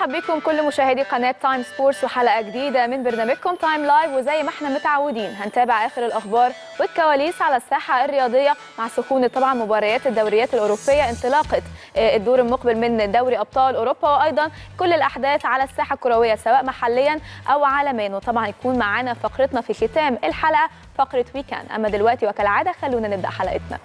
برحب بكم كل مشاهدي قناه تايم سبورتس وحلقه جديده من برنامجكم تايم لايف وزي ما احنا متعودين هنتابع اخر الاخبار والكواليس على الساحه الرياضيه مع سخونه طبعا مباريات الدوريات الاوروبيه انطلاقه الدور المقبل من دوري ابطال اوروبا وايضا كل الاحداث على الساحه الكرويه سواء محليا او عالميا وطبعا يكون معانا فقرتنا في ختام الحلقه فقره ويكان اما دلوقتي وكالعاده خلونا نبدا حلقتنا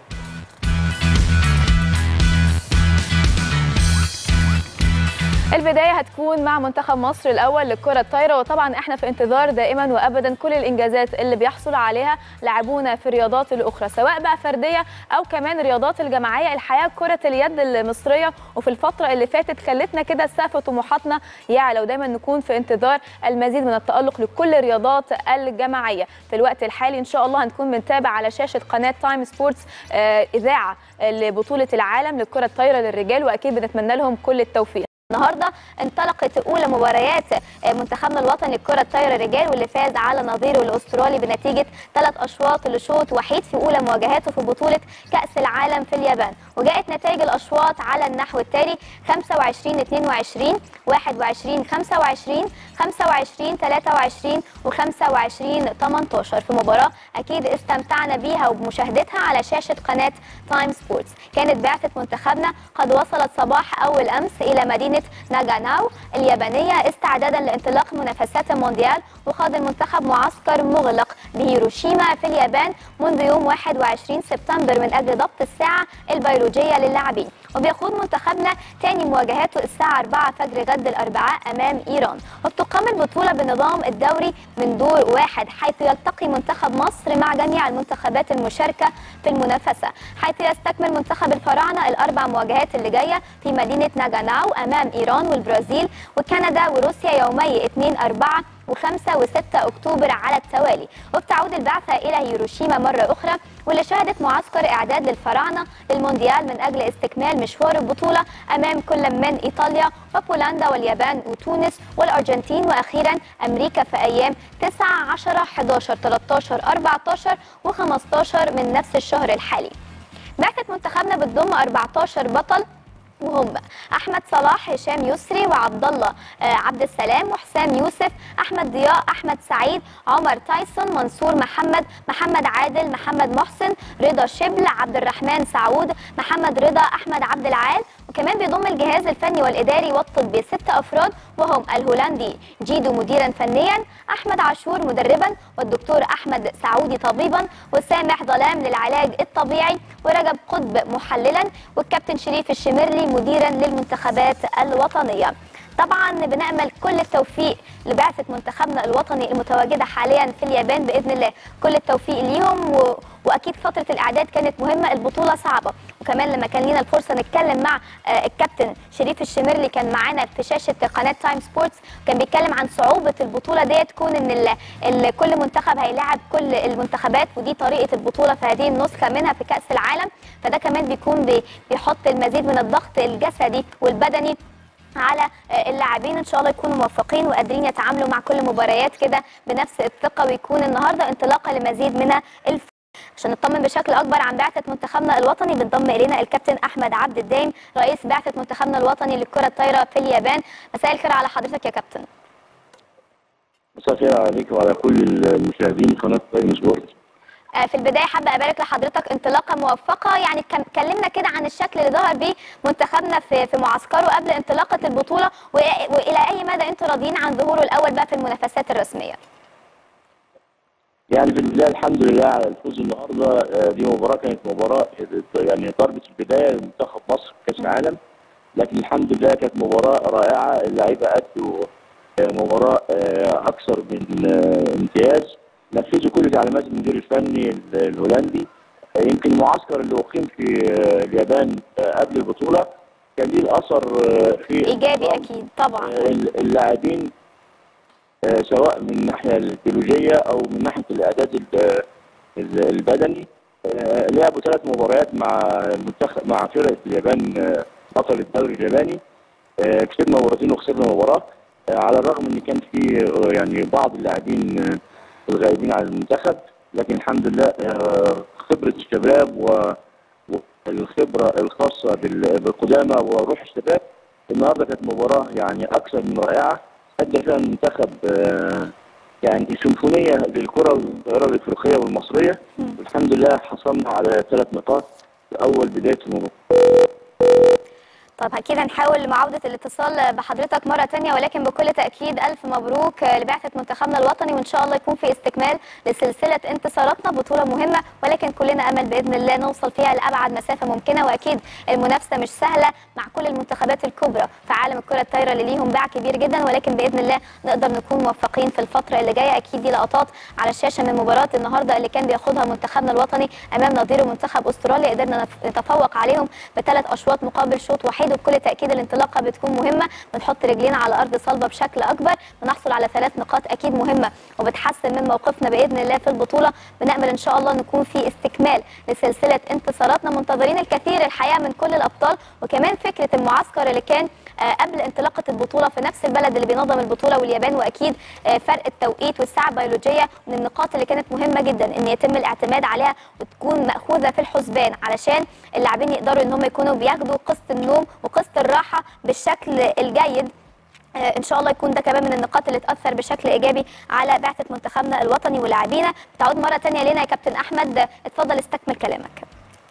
البدايه هتكون مع منتخب مصر الاول للكره الطايره وطبعا احنا في انتظار دائما وابدا كل الانجازات اللي بيحصل عليها لاعبونا في الرياضات الاخرى سواء بقى فرديه او كمان الرياضات الجماعيه الحقيقه كره اليد المصريه وفي الفتره اللي فاتت خلتنا كده سقف طموحاتنا يعلى ودايما نكون في انتظار المزيد من التالق لكل الرياضات الجماعيه في الوقت الحالي ان شاء الله هنكون بنتابع على شاشه قناه تايم سبورتس آه اذاعه لبطوله العالم للكره الطايره للرجال واكيد بنتمنى لهم كل التوفيق النهارده انطلقت اولى مباريات منتخبنا الوطني الكره الطايره رجال واللي فاز على نظيره الاسترالي بنتيجه ثلاث اشواط لشوط وحيد في اولى مواجهاته في بطوله كاس العالم في اليابان وجاءت نتائج الاشواط على النحو التالي 25 22 21 25 25 23 و25 18 في مباراه اكيد استمتعنا بيها وبمشاهدتها على شاشه قناه تايم سبورتس كانت بعثه منتخبنا قد وصلت صباح اول امس الى مدينه ناغاناو اليابانيه استعدادا لانطلاق منافسات المونديال وخاض المنتخب معسكر مغلق بهيروشيما في اليابان منذ يوم 21 سبتمبر من اجل ضبط الساعه البيولوجيه للاعبين وبيخوض منتخبنا ثاني مواجهاته الساعه 4 فجر غد الاربعاء امام ايران وبتقام البطوله بنظام الدوري من دور واحد حيث يلتقي منتخب مصر مع جميع المنتخبات المشاركه في المنافسه حيث يستكمل منتخب الفراعنه الاربع مواجهات اللي جايه في مدينه ناغاناو امام ايران والبرازيل وكندا وروسيا يومي 2 4 و5 و6 اكتوبر على التوالي وبتعود البعثه الى هيروشيما مره اخرى واللي شهدت معسكر اعداد للفراعنه للمونديال من اجل استكمال مشوار البطوله امام كل من ايطاليا وبولندا واليابان وتونس والارجنتين واخيرا امريكا في ايام 9 10 11 13 14 و15 من نفس الشهر الحالي. بعثه منتخبنا بتضم 14 بطل وهم احمد صلاح هشام يسري وعبد الله عبد السلام وحسام يوسف احمد ضياء احمد سعيد عمر تايسون منصور محمد محمد عادل محمد محسن رضا شبل عبد الرحمن سعود محمد رضا احمد عبد العال وكمان بيضم الجهاز الفني والاداري والطبي ست افراد وهم الهولندي جيدو مديرا فنيا احمد عاشور مدربا والدكتور احمد سعودي طبيبا وسامح ظلام للعلاج الطبيعي ورجب قطب محللا والكابتن شريف الشمرلي مديرا للمنتخبات الوطنيه طبعا بنامل كل التوفيق لبعثه منتخبنا الوطني المتواجده حاليا في اليابان باذن الله كل التوفيق ليهم و... واكيد فتره الاعداد كانت مهمه البطوله صعبه وكمان لما كان لينا الفرصه نتكلم مع الكابتن شريف الشمرلي كان معانا في شاشه قناه تايم سبورتس كان بيتكلم عن صعوبه البطوله ديت تكون ان ال... ال... كل منتخب هيلاعب كل المنتخبات ودي طريقه البطوله في هذه النسخه منها في كاس العالم فده كمان بيكون بي... بيحط المزيد من الضغط الجسدي والبدني على اللاعبين ان شاء الله يكونوا موفقين وقادرين يتعاملوا مع كل مباريات كده بنفس الثقه ويكون النهارده انطلاقه لمزيد من الف عشان نطمن بشكل اكبر عن بعثه منتخبنا الوطني بنضم الينا الكابتن احمد عبد الدايم رئيس بعثه منتخبنا الوطني للكره الطايره في اليابان مساء الخير على حضرتك يا كابتن مساء الخير عليك وعلى كل المشاهدين قناه تايم سبورت في البدايه حابه ابارك لحضرتك انطلاقه موفقه يعني كلمنا كده عن الشكل اللي ظهر بيه منتخبنا في في معسكره قبل انطلاقه البطوله والى اي مدى انتم راضيين عن ظهوره الاول بقى في المنافسات الرسميه يعني في البدايه الحمد لله على الفوز النهارده دي مباراه كانت مباراه يعني ضربه البدايه لمنتخب مصر في كاس العالم لكن الحمد لله كانت مباراه رائعه اللعيبه ادوا مباراه اكثر من امتياز نفذوا كل تعليمات المدير الفني الهولندي يمكن المعسكر اللي اقيم في اليابان قبل البطوله كان ليه الاثر في ايجابي اكيد طبعا اللاعبين سواء من الناحيه البيولوجيه او من ناحيه الاعداد البدني لعبوا ثلاث مباريات مع المنتخب مع فرقه اليابان بطل الدوري الياباني كسبنا مباراتين وخسرنا مباراه على الرغم ان كان في يعني بعض اللاعبين الغائبين عن المنتخب لكن الحمد لله خبره الشباب والخبره الخاصه بالقدامى وروح الشباب النهارده كانت مباراه يعني اكثر من رائعه ادى فيها المنتخب آه، يعني سيمفونيه للكره والطائره الافريقيه والمصريه والحمد لله حصلنا على ثلاث نقاط في اول بدايه المباراه طب اكيد هنحاول معاودة الاتصال بحضرتك مرة تانية ولكن بكل تأكيد ألف مبروك لبعثة منتخبنا الوطني وإن شاء الله يكون في استكمال لسلسلة انتصاراتنا بطولة مهمة ولكن كلنا أمل بإذن الله نوصل فيها لأبعد مسافة ممكنة وأكيد المنافسة مش سهلة مع كل المنتخبات الكبرى في عالم الكرة الطايرة اللي ليهم باع كبير جدا ولكن بإذن الله نقدر نكون موفقين في الفترة اللي جاية أكيد دي لقطات على الشاشة من مباراة النهاردة اللي كان بياخدها منتخبنا الوطني أمام نظيره منتخب أستراليا قدرنا نتفوق عليهم بثلاث أشواط مقابل شوط وحيد وبكل تاكيد الانطلاقه بتكون مهمه بنحط رجلينا على ارض صلبه بشكل اكبر بنحصل على ثلاث نقاط اكيد مهمه وبتحسن من موقفنا باذن الله في البطوله بنامل ان شاء الله نكون في استكمال لسلسله انتصاراتنا منتظرين الكثير الحقيقه من كل الابطال وكمان فكره المعسكر اللي كان آه، قبل انطلاقه البطوله في نفس البلد اللي بينظم البطوله واليابان واكيد آه، فرق التوقيت والساعه البيولوجيه من النقاط اللي كانت مهمه جدا ان يتم الاعتماد عليها وتكون ماخوذه في الحسبان علشان اللاعبين يقدروا ان هم يكونوا بياخدوا قسط النوم وقسط الراحه بالشكل الجيد آه، ان شاء الله يكون ده كمان من النقاط اللي تاثر بشكل ايجابي على بعثه منتخبنا الوطني ولاعبينا بتعود مره ثانيه لنا يا كابتن احمد اتفضل استكمل كلامك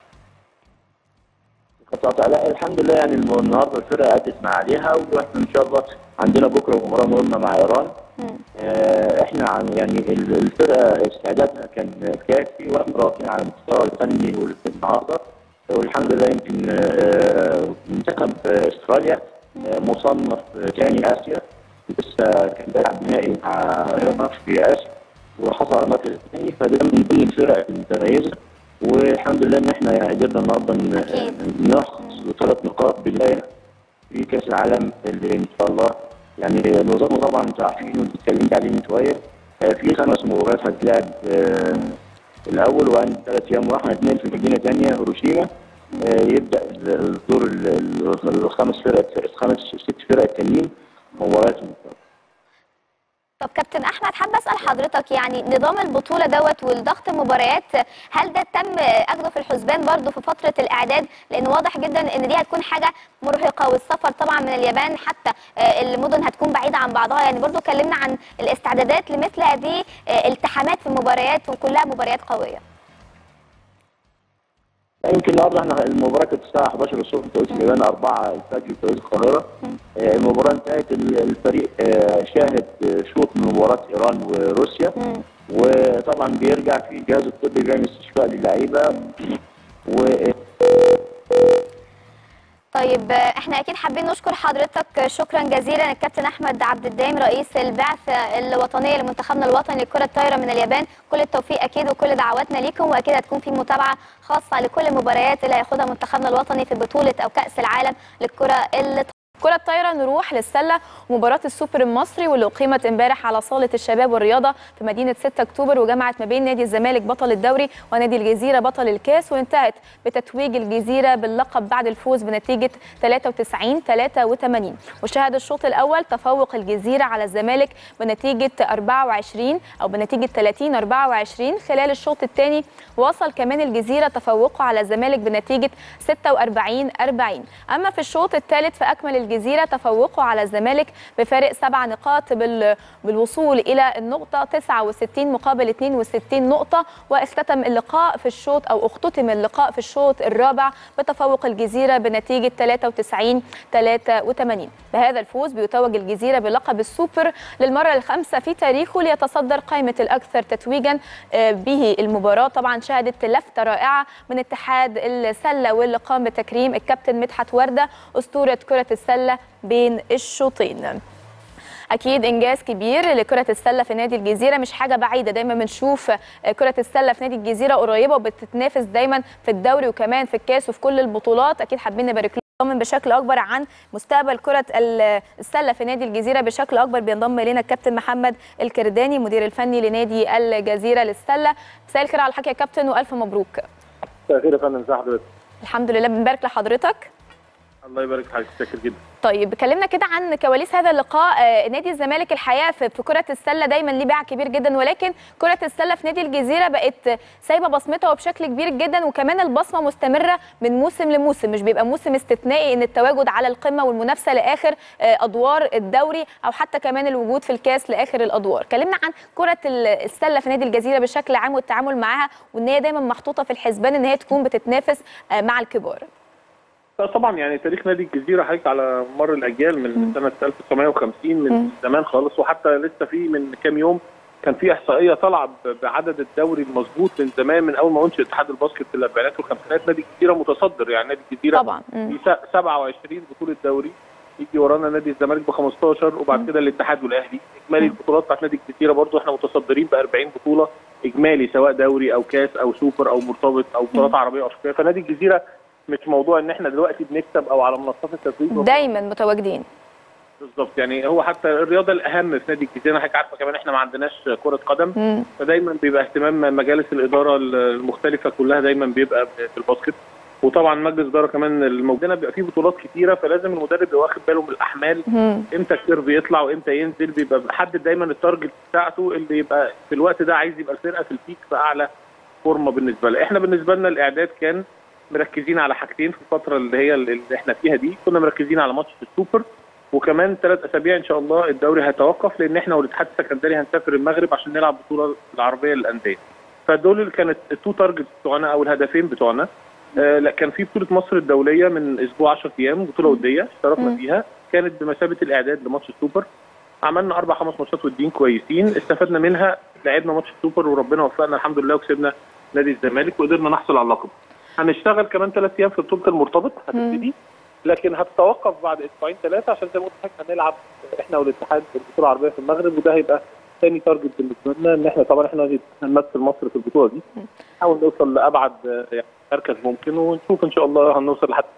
قطعت لا الحمد لله يعني الم- النهارده الفرقه ادت ما عليها واحنا ان شاء الله عندنا بكره مباراه مهمه مع ايران آه، احنا عن يعني ال- الفرقه استعدادها كان كافي واحنا راضيين على المستوى الفني وال- النهارده والحمد لله يمكن آه، منتخب آه، استراليا آه، مصنف ثاني اسيا لسه كان بيلعب نهائي مع ايران في اسيا وحصل على المركز الثاني فده من ضمن الفرق المتميزه والحمد لله ان احنا يعني قدرنا النهارده ن- أكيد. ناخذ ثلاث نقاط بالله في كاس العالم اللي ان شاء الله يعني نظامه طبعا انتوا عارفين وانتوا اتكلمت عليه من شويه آه، في خمس مباريات هتلعب آه، الاول وعند ثلاث ايام راحه اثنين في مدينه ثانيه هيروشيما آه، يبدا ال- الدور ال- ال- الخمس فرق الخمس ست فرق التانيين مباريات طب كابتن احمد حابه اسال حضرتك يعني نظام البطوله دوت والضغط المباريات هل ده تم اخده في الحسبان برضو في فتره الاعداد لان واضح جدا ان دي هتكون حاجه مرهقه والسفر طبعا من اليابان حتى آه، المدن هتكون بعيده عن بعضها يعني برضو كلمنا عن الاستعدادات لمثل هذه آه، التحامات في المباريات وكلها مباريات قويه يمكن النهارده احنا المباراه كانت الساعه 11 الصبح توقيت اليابان 4 الفجر توقيت القاهره آه، المباراه انتهت ال- الفريق آه، شاهد آه، شوط من مباراه ايران وروسيا وطبعا بيرجع في الجهاز الطبي بيعمل استشفاء للعيبه و طيب آه، احنا اكيد حابين نشكر حضرتك شكرا جزيلا الكابتن احمد عبد الدايم رئيس البعثه الوطنيه لمنتخبنا الوطني للكره الطايره من اليابان كل التوفيق اكيد وكل دعواتنا ليكم واكيد هتكون في متابعه خاصه لكل المباريات اللي هياخدها منتخبنا الوطني في بطوله او كاس العالم للكره اللي كرة الطايرة نروح للسلة ومباراة السوبر المصري واللي أقيمت امبارح على صالة الشباب والرياضة في مدينة 6 أكتوبر وجمعت ما بين نادي الزمالك بطل الدوري ونادي الجزيرة بطل الكاس وانتهت بتتويج الجزيرة باللقب بعد الفوز بنتيجة 93 83 وشهد الشوط الأول تفوق الجزيرة على الزمالك بنتيجة 24 أو بنتيجة 30 24 خلال الشوط الثاني وصل كمان الجزيرة تفوقه على الزمالك بنتيجة 46 40 أما في الشوط الثالث فأكمل الجزيرة تفوقه على الزمالك بفارق سبع نقاط بال... بالوصول إلى النقطة 69 مقابل 62 نقطة واختتم اللقاء في الشوط أو اختتم اللقاء في الشوط الرابع بتفوق الجزيرة بنتيجة 93 83 بهذا الفوز بيتوج الجزيرة بلقب السوبر للمرة الخامسة في تاريخه ليتصدر قائمة الأكثر تتويجا آه، به المباراة طبعا شهدت لفتة رائعة من اتحاد السلة واللي قام بتكريم الكابتن مدحت وردة أسطورة كرة السلة بين الشوطين اكيد انجاز كبير لكره السله في نادي الجزيره مش حاجه بعيده دايما بنشوف كره السله في نادي الجزيره قريبه وبتتنافس دايما في الدوري وكمان في الكاس وفي كل البطولات اكيد حابين نبارك لهم بشكل اكبر عن مستقبل كره ال- السله في نادي الجزيره بشكل اكبر بينضم الينا الكابتن محمد الكرداني المدير الفني لنادي الجزيره للسله مساء الخير على الحكي يا كابتن والف مبروك مساء الخير يا فندم ازي حضرتك؟ الحمد لله بنبارك لحضرتك الله يبارك في حضرتك شاكر جدا طيب كلمنا كده عن كواليس هذا اللقاء آه، نادي الزمالك الحقيقه في في كره السله دايما ليه باع كبير جدا ولكن كره السله في نادي الجزيره بقت سايبه بصمتها وبشكل كبير جدا وكمان البصمه مستمره من موسم لموسم مش بيبقى موسم استثنائي ان التواجد على القمه والمنافسه لاخر آه، ادوار الدوري او حتى كمان الوجود في الكاس لاخر الادوار كلمنا عن كره ال- السله في نادي الجزيره بشكل عام والتعامل معاها وان هي دايما محطوطه في الحسبان ان هي تكون بتتنافس آه، مع الكبار لا طبعا يعني تاريخ نادي الجزيره حضرتك على مر الاجيال من سنه 1950 من زمان خالص وحتى لسه في من كام يوم كان في احصائيه طالعه ب- بعدد الدوري المظبوط من زمان من اول ما انشئ اتحاد الباسكت في الاربعينات والخمسينات نادي الجزيره متصدر يعني نادي الجزيره طبعا مم. في س- 27 بطوله دوري يجي ورانا نادي الزمالك ب 15 وبعد كده الاتحاد والاهلي اجمالي البطولات بتاعت نادي الجزيره برضو احنا متصدرين ب 40 بطوله اجمالي سواء دوري او كاس او سوبر او مرتبط او بطولات عربيه وافريقيه فنادي الجزيره مش موضوع ان احنا دلوقتي بنكسب او على منصات التتويج دايما متواجدين بالظبط يعني هو حتى الرياضه الاهم في نادي الجزيره حضرتك عارفه كمان احنا ما عندناش كره قدم مم. فدايما بيبقى اهتمام مجالس الاداره المختلفه كلها دايما بيبقى في الباسكت وطبعا مجلس اداره كمان الموجودة بيبقى فيه بطولات كتيره فلازم المدرب يبقى واخد باله من الاحمال مم. امتى الكيرف يطلع وامتى ينزل بيبقى محدد دايما التارجت بتاعته اللي يبقى في الوقت ده عايز يبقى الفرقه في البيك في اعلى فورمه بالنسبه له احنا بالنسبه لنا الاعداد كان مركزين على حاجتين في الفتره اللي هي اللي احنا فيها دي كنا مركزين على ماتش السوبر وكمان ثلاث اسابيع ان شاء الله الدوري هيتوقف لان احنا والاتحاد السكندري هنسافر المغرب عشان نلعب بطوله العربيه للانديه فدول اللي كانت التو تارجت بتوعنا او الهدفين بتوعنا آه لا كان في بطوله مصر الدوليه من اسبوع 10 ايام بطوله وديه اشتركنا فيها كانت بمثابه الاعداد لماتش السوبر عملنا اربع خمس ماتشات وديين كويسين استفدنا منها لعبنا ماتش السوبر وربنا وفقنا الحمد لله وكسبنا نادي الزمالك وقدرنا نحصل على اللقب هنشتغل كمان ثلاث ايام في بطوله المرتبط هتبتدي لكن هتتوقف بعد اسبوعين ثلاثه عشان زي ما قلت لحضرتك هنلعب احنا والاتحاد في البطوله العربيه في المغرب وده هيبقى ثاني تارجت بالنسبه لنا ان احنا طبعا احنا هنمثل مصر في البطوله دي نحاول نوصل لابعد آه، يعني مركز ممكن ونشوف ان شاء الله هنوصل لحد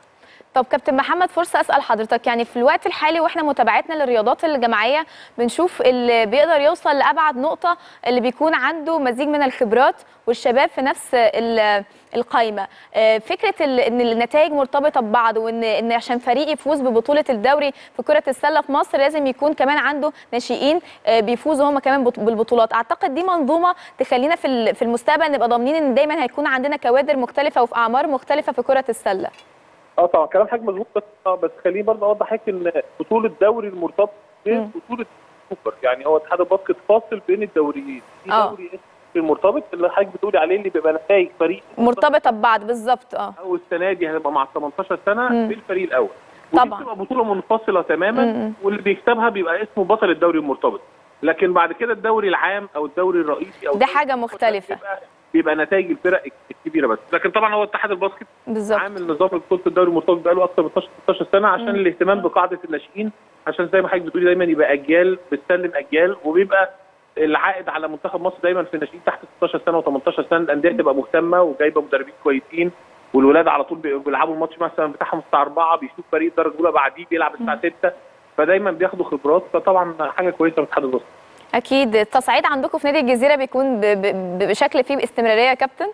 طب كابتن محمد فرصه اسال حضرتك يعني في الوقت الحالي واحنا متابعتنا للرياضات الجماعيه بنشوف اللي بيقدر يوصل لابعد نقطه اللي بيكون عنده مزيج من الخبرات والشباب في نفس ال- القايمه آه، فكره ال- ان النتائج مرتبطه ببعض وان ان عشان فريق يفوز ببطوله الدوري في كره السله في مصر لازم يكون كمان عنده ناشئين آه، بيفوزوا هم كمان بط- بالبطولات اعتقد دي منظومه تخلينا في ال- في المستقبل نبقى ضامنين ان دايما هيكون عندنا كوادر مختلفه وفي اعمار مختلفه في كره السله اه طبعا كلام حضرتك مظبوط بس اه بس خليني برضه اوضح حضرتك ان بطوله دوري المرتبط غير مم. بطوله السوبر يعني هو اتحاد الباسكت فاصل بين الدوريين في اه. دوري اسمه المرتبط اللي حضرتك بتقولي عليه اللي بيبقى نتائج فريق مرتبطه ببعض بالظبط اه او السنه دي هتبقى مع 18 سنه مم. بالفريق الاول ودي طبعا. بتبقى بطوله منفصله تماما مم. واللي بيكسبها بيبقى اسمه بطل الدوري المرتبط لكن بعد كده الدوري العام او الدوري الرئيسي او ده حاجة مختلفة. بيبقى, بيبقى نتائج الفرق الكبيره بس لكن طبعا هو اتحاد الباسكت بالظبط عامل نظام بطوله الدوري المرتبط بقاله اكثر من 12 16 سنه عشان مم. الاهتمام بقاعده الناشئين عشان زي ما حضرتك بتقولي دايما يبقى اجيال بتسلم اجيال وبيبقى العائد على منتخب مصر دايما في الناشئين تحت 16 سنه و18 سنه الانديه تبقى مهتمه وجايبه مدربين كويسين والولاد على طول بي- بيلعبوا الماتش مثلا بتاعهم الساعه 4 بيشوف فريق الدرجه الاولى بعديه بيلعب الساعه 6 فدايما بياخدوا خبرات فطبعا حاجه كويسه من اتحاد الباسكت اكيد التصعيد عندكم في نادي الجزيره بيكون ب- ب- بشكل فيه استمراريه يا كابتن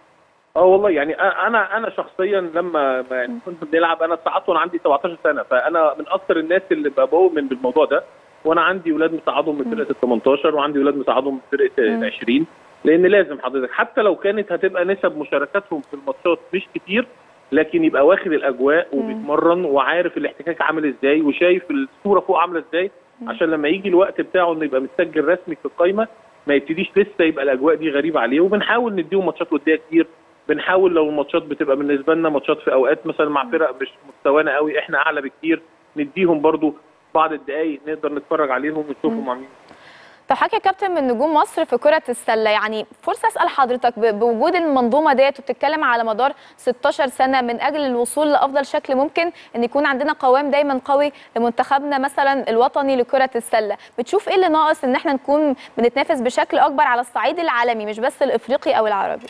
اه والله يعني أ- انا انا شخصيا لما ما يعني كنت بنلعب انا صعدت وانا عندي 17 سنه فانا من اكثر الناس اللي بقى بؤمن بالموضوع ده وانا عندي ولاد مصعدهم من فرقه ال 18 وعندي ولاد مصعدهم من فرقه ال 20 لان لازم حضرتك حتى لو كانت هتبقى نسب مشاركاتهم في الماتشات مش كتير لكن يبقى واخد الاجواء وبيتمرن وعارف الاحتكاك عامل ازاي وشايف الصوره فوق عامله ازاي عشان لما يجي الوقت بتاعه انه يبقى متسجل رسمي في القايمه ما يبتديش لسه يبقى الاجواء دي غريبه عليه وبنحاول نديهم ماتشات وديه كتير بنحاول لو الماتشات بتبقى بالنسبه لنا ماتشات في اوقات مثلا مع فرق مش مستوانا قوي احنا اعلى بكتير نديهم برضو بعض الدقائق نقدر نتفرج عليهم ونشوفهم عاملين طب حضرتك يا كابتن من نجوم مصر في كره السله يعني فرصه اسال حضرتك ب- بوجود المنظومه ديت وبتتكلم على مدار 16 سنه من اجل الوصول لافضل شكل ممكن ان يكون عندنا قوام دايما قوي لمنتخبنا مثلا الوطني لكره السله بتشوف ايه اللي ناقص ان احنا نكون بنتنافس بشكل اكبر على الصعيد العالمي مش بس الافريقي او العربي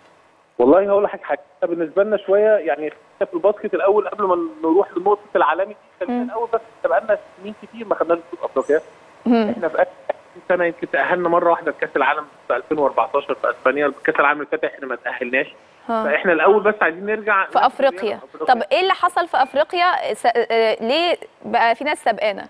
والله هقول لك حاجه إحنا بالنسبه لنا شويه يعني إحنا في الباسكت الاول قبل ما نروح لنقطه العالمي دي خلينا مم. الاول بس إحنا بقالنا سنين كتير ما خدناش بطوله افريقيا مم. احنا في اخر 20 سنه يمكن تاهلنا مره واحده لكاس العالم في 2014 في اسبانيا كاس العالم اللي فات احنا ما تاهلناش ها. فاحنا الاول بس عايزين نرجع في افريقيا طب ايه اللي حصل في افريقيا س... آه، ليه بقى في ناس سبقانا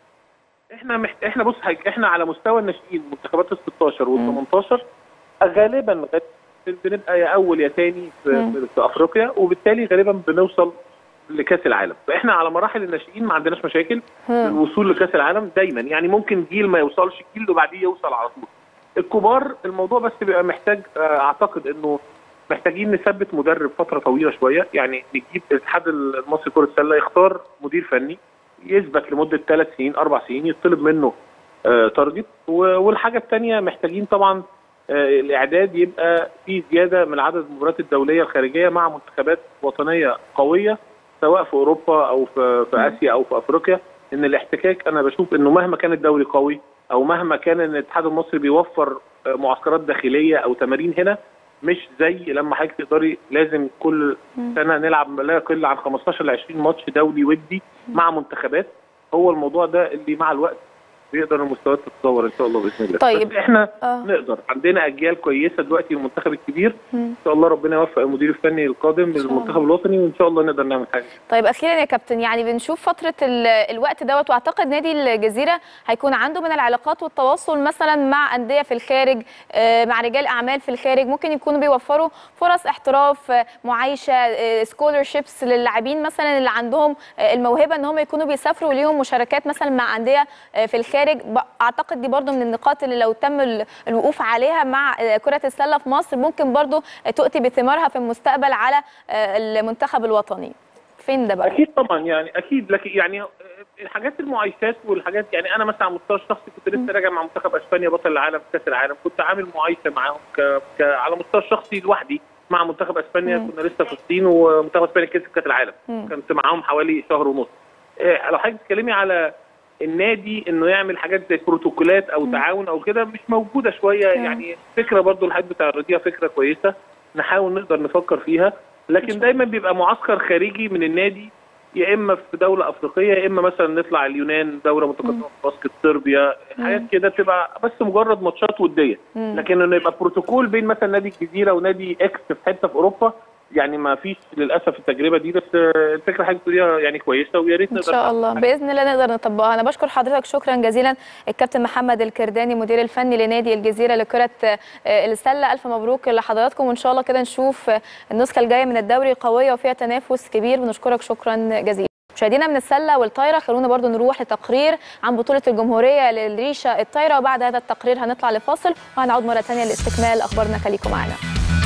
احنا محت... احنا بص حاجة. احنا على مستوى الناشئين منتخبات ال 16 وال 18 غالبا غالباً بنبقى يا اول يا ثاني في, مم. في افريقيا وبالتالي غالبا بنوصل لكاس العالم فاحنا على مراحل الناشئين ما عندناش مشاكل في هم. الوصول لكاس العالم دايما يعني ممكن جيل ما يوصلش الجيل اللي بعديه يوصل على طول الكبار الموضوع بس بيبقى محتاج آه، اعتقد انه محتاجين نثبت مدرب فتره طويله شويه يعني نجيب الاتحاد المصري كره السله يختار مدير فني يثبت لمده ثلاث سنين اربع سنين يطلب منه آه، تارجت و- والحاجه الثانيه محتاجين طبعا آه، الاعداد يبقى في زياده من عدد المباريات الدوليه الخارجيه مع منتخبات وطنيه قويه سواء في اوروبا او في, في اسيا او في افريقيا ان الاحتكاك انا بشوف انه مهما كان الدوري قوي او مهما كان ان الاتحاد المصري بيوفر آه، معسكرات داخليه او تمارين هنا مش زي لما حضرتك تقدري لازم كل سنه نلعب لا يقل عن 15 ل 20 ماتش دولي ودي مع منتخبات هو الموضوع ده اللي مع الوقت بيقدر المستويات تتطور ان شاء الله باذن الله طيب. بس احنا آه. نقدر عندنا اجيال كويسه دلوقتي المنتخب الكبير مم. ان شاء الله ربنا يوفق المدير الفني القادم شاء للمنتخب الوطني وان شاء الله نقدر نعمل حاجه طيب اخيرا يا كابتن يعني بنشوف فتره ال- الوقت دوت واعتقد نادي الجزيره هيكون عنده من العلاقات والتواصل مثلا مع انديه في الخارج آه، مع رجال اعمال في الخارج ممكن يكونوا بيوفروا فرص احتراف آه، معايشه سكولرشيبس للاعبين مثلا اللي عندهم آه، الموهبه ان هم يكونوا بيسافروا ليهم مشاركات مثلا مع انديه آه، في الخارج ب- اعتقد دي برضو من النقاط اللي لو تم ال- الوقوف عليها مع آه، كره السله في مصر ممكن برضو آه، تؤتي بثمارها في المستقبل على آه، المنتخب الوطني فين ده بقى اكيد طبعا يعني اكيد لكن يعني الحاجات المعايشات والحاجات يعني انا مثلا على المستوى الشخصي كنت لسه راجع مع منتخب اسبانيا بطل العالم في كاس العالم كنت عامل معايشه معاهم ك... ك... على المستوى الشخصي لوحدي مع منتخب اسبانيا مم. كنا لسه في الصين ومنتخب اسبانيا كسب كاس العالم مم. كنت معاهم حوالي شهر ونص إيه، لو حضرتك بتتكلمي على النادي انه يعمل حاجات زي بروتوكولات او تعاون او كده مش موجوده شويه مم. يعني فكره برضو الحاجات بتعرضيها فكره كويسه نحاول نقدر نفكر فيها لكن دايما بيبقى معسكر خارجي من النادي يا اما في دوله افريقيه يا اما مثلا نطلع اليونان دوله متقدمه في باسكت صربيا حاجات كده بتبقى بس مجرد ماتشات وديه مم. لكن انه يبقى بروتوكول بين مثلا نادي الجزيره ونادي اكس في حته في اوروبا يعني ما فيش للاسف التجربه دي بس آه، الفكره حاجه بتقوليها يعني كويسه ويا ريت ان نقدر شاء نعمل الله حاجة. باذن الله نقدر نطبقها انا بشكر حضرتك شكرا جزيلا الكابتن محمد الكرداني مدير الفني لنادي الجزيره لكره آه، السله الف مبروك لحضراتكم وان شاء الله كده نشوف آه، النسخه الجايه من الدوري قويه وفيها تنافس كبير ونشكرك شكرا جزيلا مشاهدينا من السله والطايره خلونا برضو نروح لتقرير عن بطوله الجمهوريه للريشه الطايره وبعد هذا التقرير هنطلع لفاصل وهنعود مره ثانيه لاستكمال اخبارنا خليكم معنا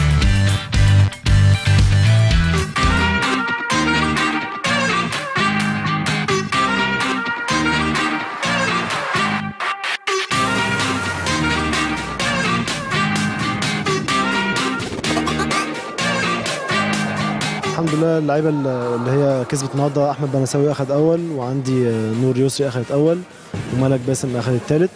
الحمد لله اللعيبه اللي هي كسبت النهارده احمد بنساوي اخذ اول وعندي آه، نور يسري اخذت اول وملك باسم اخذ الثالث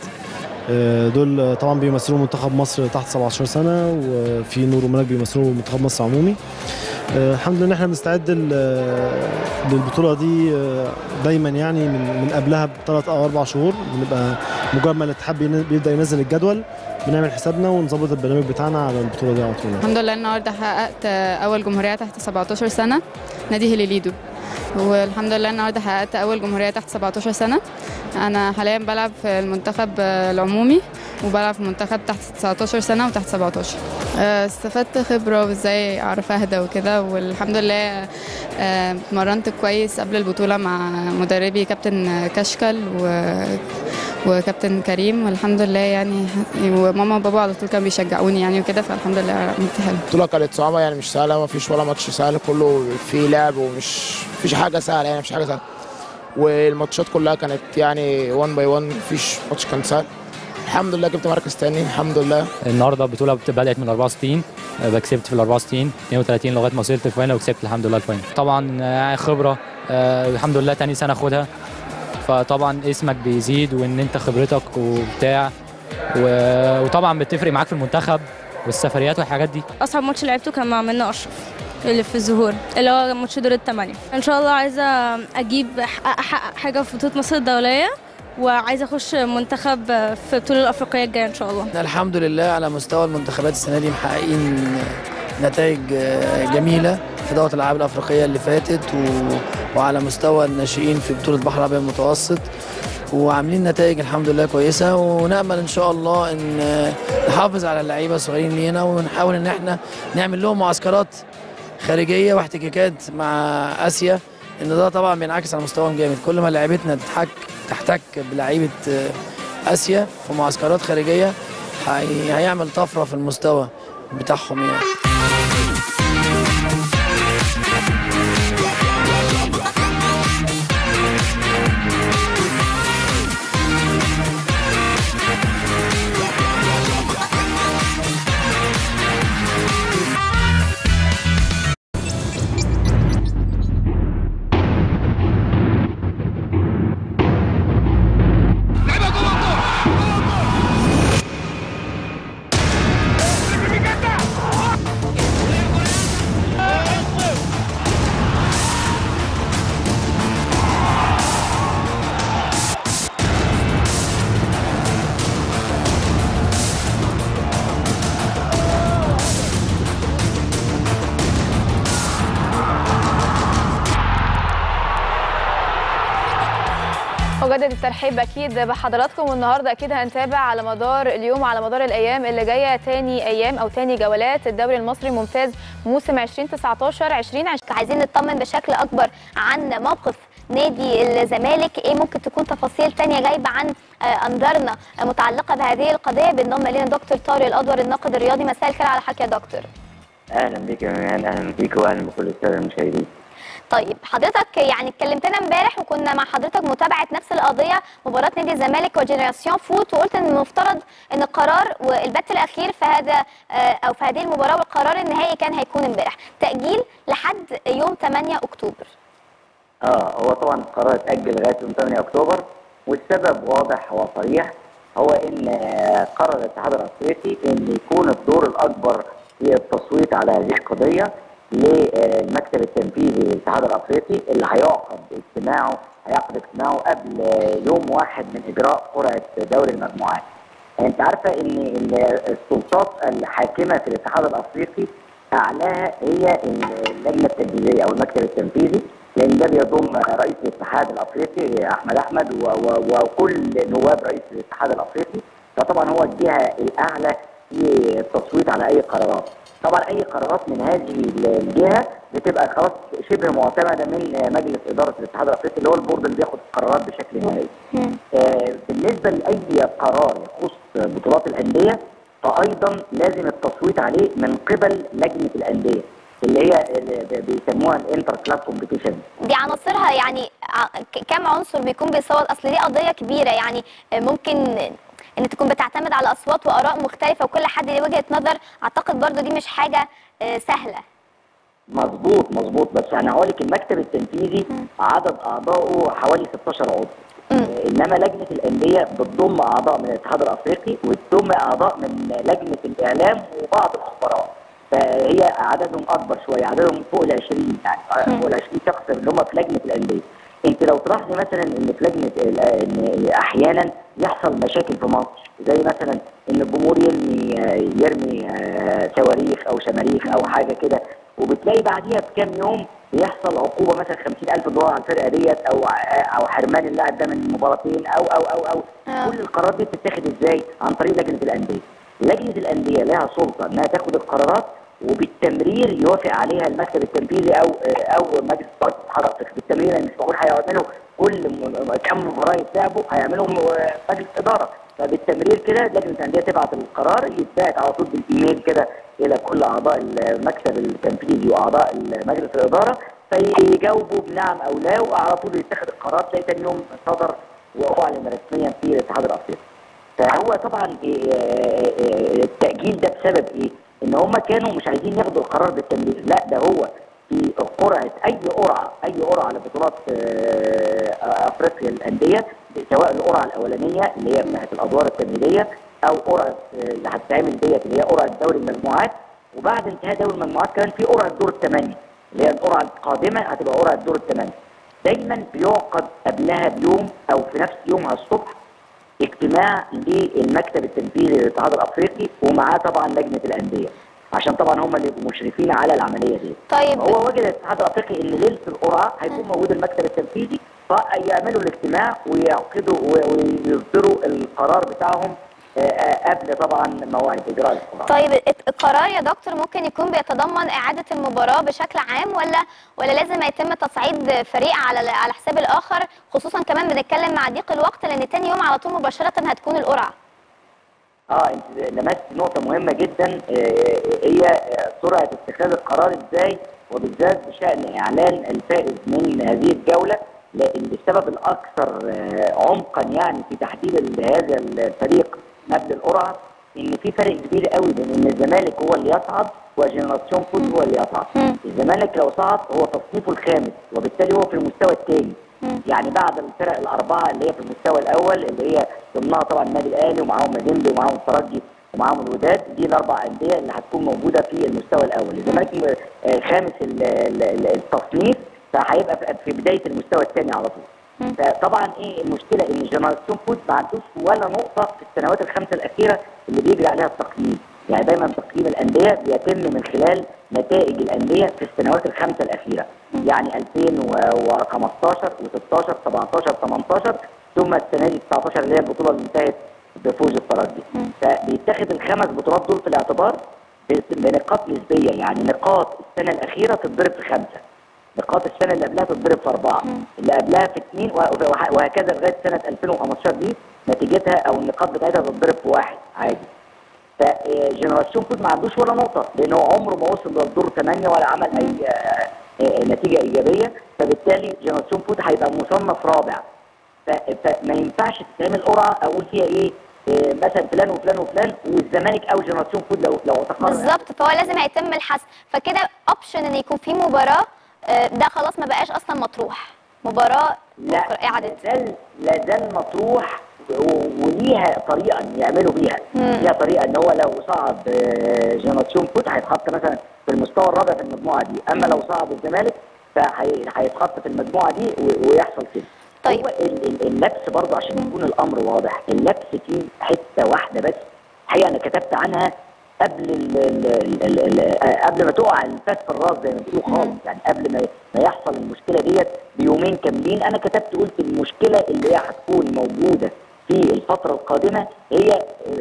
دول طبعا بيمثلوا منتخب مصر تحت 17 سنه وفي نور وملك بيمثلوا منتخب مصر عمومي آه، الحمد لله ان احنا بنستعد لل- للبطوله دي آه، دايما يعني من من قبلها بثلاث او اربع شهور بنبقى مجرد ما الاتحاد بين- بيبدا ينزل الجدول بنعمل حسابنا ونظبط البرنامج بتاعنا على البطوله دي على طول الحمد لله النهارده حققت اول جمهوريه تحت 17 سنه نادي هليليدو والحمد لله النهارده حققت اول جمهوريه تحت 17 سنه انا حاليا بلعب في المنتخب العمومي وبلعب في منتخب تحت 19 سنه وتحت 17 آه، استفدت خبره وازاي اعرف اهدى وكده والحمد لله آه، اتمرنت كويس قبل البطوله مع مدربي كابتن كشكل و وكابتن كريم والحمد لله يعني وماما وبابا على طول كانوا بيشجعوني يعني وكده فالحمد لله عملت حلو البطولة كانت صعبة يعني مش سهلة ما فيش ولا ماتش سهل كله فيه لعب ومش مفيش حاجة سهلة يعني مفيش حاجة سهلة والماتشات كلها كانت يعني 1 باي 1 مفيش ماتش كان سهل الحمد لله جبت مركز تاني الحمد لله النهارده البطوله بت- بدات من 64 آه، كسبت في ال 64 32 لغايه ما وصلت الفاينل وكسبت الحمد لله الفاينل طبعا آه، خبره آه، الحمد لله تاني سنه اخدها فطبعا اسمك بيزيد وان انت خبرتك وبتاع و- وطبعا بتفرق معاك في المنتخب والسفريات والحاجات دي اصعب ماتش لعبته كان مع منى اشرف اللي في الظهور اللي هو ماتش دور الثمانيه ان شاء الله عايزه اجيب احقق حاجه في بطوله مصر الدوليه وعايزه اخش منتخب في البطوله الافريقيه الجايه ان شاء الله الحمد لله على مستوى المنتخبات السنه دي محققين نتائج آه، جميله في دوره الالعاب الافريقيه اللي فاتت و... وعلى مستوى الناشئين في بطوله البحر الابيض المتوسط وعاملين نتائج الحمد لله كويسه ونامل ان شاء الله ان آه، نحافظ على اللعيبه الصغيرين لينا ونحاول ان احنا نعمل لهم معسكرات خارجيه واحتكاكات مع اسيا ان ده طبعا بينعكس على مستواهم جامد كل ما لعيبتنا تحك تحتك بلعيبه آه، اسيا في معسكرات خارجيه هي- هيعمل طفره في المستوى بتاعهم يعني مجدد الترحيب اكيد بحضراتكم والنهارده اكيد هنتابع على مدار اليوم وعلى مدار الايام اللي جايه تاني ايام او تاني جولات الدوري المصري الممتاز موسم 2019 2020 عايزين نطمن بشكل اكبر عن موقف نادي الزمالك ايه ممكن تكون تفاصيل تانية جايبه عن آه، انظارنا متعلقه بهذه القضيه بينضم الينا دكتور طارق الادور الناقد الرياضي مساء الخير على حضرتك يا دكتور اهلا بك يا ميان اهلا بك واهلا بكل الساده المشاهدين طيب حضرتك يعني اتكلمتنا امبارح وكنا مع حضرتك متابعه نفس القضيه مباراه نادي الزمالك وجنراسيون فوت وقلت ان المفترض ان القرار والبت الاخير في هذا آه، او في هذه المباراه والقرار النهائي كان هيكون امبارح تاجيل لحد يوم 8 اكتوبر اه هو طبعا القرار اتاجل لغايه يوم 8 اكتوبر والسبب واضح وصريح هو ان آه، قرر الاتحاد الافريقي ان يكون الدور الاكبر في التصويت على هذه القضيه للمكتب التنفيذي للاتحاد الافريقي اللي هيعقد اجتماعه هيعقد اجتماعه قبل آه، يوم واحد من اجراء قرعه دوري المجموعات. انت عارفه ان إن السلطات الحاكمه في الاتحاد الافريقي اعلاها هي اللجنه التنفيذيه او المكتب التنفيذي لان ده بيضم رئيس الاتحاد الافريقي احمد احمد و- و- وكل نواب رئيس الاتحاد الافريقي فطبعا هو الجهه الاعلى في التصويت على اي قرارات طبعا اي قرارات من هذه الجهه بتبقى خلاص شبه معتمده من مجلس اداره الاتحاد الافريقي اللي هو البورد اللي بياخد القرارات بشكل نهائي آه، بالنسبه لاي قرار يخص بطولات الانديه فايضا لازم التصويت عليه من قبل لجنه الانديه اللي هي اللي بيسموها الانتر كلاب كومبيتيشن دي عناصرها يعني ع- ك- كم عنصر بيكون بيصوت اصل دي قضيه كبيره يعني ممكن ان تكون بتعتمد على اصوات واراء مختلفه وكل حد ليه وجهه نظر اعتقد برضو دي مش حاجه آه، سهله مظبوط مظبوط بس انا هقول لك المكتب التنفيذي عدد اعضائه حوالي 16 عضو آه، انما لجنه الانديه بتضم اعضاء من الاتحاد الافريقي وتضم اعضاء من لجنه الاعلام وبعض الخبراء فهي عددهم اكبر شويه عددهم فوق ال 20 يعني آه، فوق ال 20 شخص اللي هم في لجنه الانديه انت لو تلاحظي مثلا ان في لجنه ال- ان احيانا يحصل مشاكل في ماتش زي مثلا ان الجمهور يرمي يرمي آه، صواريخ او شماريخ او حاجه كده وبتلاقي بعديها بكام يوم بيحصل عقوبه مثلا 50000 دولار على الفرقه ديت او او حرمان اللاعب ده من مباراتين او او او او كل القرارات دي بتتاخد ازاي؟ عن طريق لجنه الانديه. لجنه الانديه لها سلطه انها تاخد القرارات وبالتمرير يوافق عليها المكتب التنفيذي او او مجلس اداره الاتحاد الافريقي بالتمرير يعني مش معقول هيعملوا كل م- كم مباراه يتلعبوا هيعملوا آه، مجلس اداره فبالتمرير كده لجنه الانديه تبعت القرار يتبعت على طول بالايميل كده الى كل اعضاء المكتب التنفيذي واعضاء مجلس الاداره فيجاوبوا بنعم او لا وعلى طول يتخذ القرار تلاقي تاني يوم صدر واعلن رسميا في الاتحاد الافريقي. فهو طبعا إيه، إيه، إيه، التاجيل ده بسبب ايه؟ ان هم كانوا مش عايزين ياخدوا القرار بالتمرير، لا ده هو في قرعه اي قرعه اي قرعه لبطولات آه، افريقيا للانديه سواء القرعه الاولانيه اللي هي بتاعت الادوار التمهيديه او قرعه آه، اللي هتتعمل ديت اللي هي قرعه دوري المجموعات وبعد انتهاء دوري المجموعات كمان في قرعه دور الثمانيه اللي هي القرعه القادمه هتبقى قرعه دور الثمانيه. دايما بيعقد قبلها بيوم او في نفس يومها الصبح اجتماع للمكتب التنفيذي للاتحاد الافريقي ومعاه طبعا لجنه الانديه. عشان طبعا هم اللي يبقوا مشرفين على العمليه دي طيب هو وجد الاتحاد الافريقي ان ليله القرعه هيكون موجود المكتب التنفيذي فيعملوا الاجتماع ويعقدوا و- ويصدروا القرار بتاعهم آه، آه، قبل طبعا موعد اجراء القرعه طيب الت- القرار يا دكتور ممكن يكون بيتضمن اعاده المباراه بشكل عام ولا ولا لازم يتم تصعيد فريق على على حساب الاخر خصوصا كمان بنتكلم مع ضيق الوقت لان تاني يوم على طول مباشره هتكون القرعه اه انت لمست نقطة مهمة جدا آه، هي آه، سرعة اتخاذ القرار ازاي وبالذات بشأن اعلان الفائز من هذه الجولة لان السبب الاكثر آه، عمقا يعني في تحديد ال- هذا الفريق قبل القرعة ان في فرق كبير قوي بين ان الزمالك هو اللي يصعد وجنراسيون فوت هو اللي يصعد الزمالك لو صعد هو تصنيفه الخامس وبالتالي هو في المستوى الثاني يعني بعد الفرق الاربعه اللي هي في المستوى الاول اللي هي ضمنها طبعا النادي الاهلي ومعاهم مازيمبي ومعاهم الترجي ومعاهم الوداد دي الاربع انديه اللي هتكون موجوده في المستوى الاول الزمالك م- آه، خامس ال- ال- ال- التصنيف فهيبقى في- في بدايه المستوى الثاني على طول فطبعا ايه المشكله ان جنراسيون فوت ما عندوش ولا نقطه في السنوات الخمسه الاخيره اللي بيجري عليها التقييم يعني دايما تقييم الانديه بيتم من خلال نتائج الانديه في السنوات الخمسه الاخيره يعني 2015 و16 17 18 ثم السنه دي 19 اللي هي البطوله اللي انتهت بفوز الترجي فبيتخذ الخمس بطولات دول في الاعتبار ب- بنقاط نسبيه يعني نقاط السنه الاخيره تتضرب في خمسه نقاط السنه اللي قبلها تتضرب في اربعه اللي قبلها في اثنين وه- وه- وهكذا لغايه سنه 2015 دي نتيجتها او النقاط بتاعتها تتضرب في واحد عادي فجنراسيون فود ما عندوش ولا نقطه لانه عمره ما وصل للدور 8 ولا عمل اي آه، آه، نتيجه ايجابيه فبالتالي جنراسيون فود هيبقى مصنف رابع ف- فما ينفعش تتعمل قرعه اقول فيها ايه آه، مثلا فلان وفلان وفلان والزمالك او جنراسيون فود لو لو تقرر بالظبط فهو لازم هيتم الحسم فكده اوبشن ان يكون في مباراه آه، ده خلاص ما بقاش اصلا مطروح مباراه لا اعاده لا زال لا زال مطروح و- وليها طريقه إن يعملوا بيها ليها طريقه ان هو لو صعد آه، جنراسيون فوت هيتحط مثلا في المستوى الرابع في المجموعه دي اما لو صعد الزمالك فهيتحط في المجموعه دي و- ويحصل كده طيب. هو ال- ال- اللبس برضه عشان يكون الامر واضح اللبس فيه حته واحده بس الحقيقه انا كتبت عنها قبل ال ال ال ال ال قبل ما تقع الفاس في الراس زي ما بيقولوا خالص يعني قبل ما ما يحصل المشكله ديت بيومين كاملين انا كتبت قلت المشكله اللي هي هتكون موجوده في الفتره القادمه هي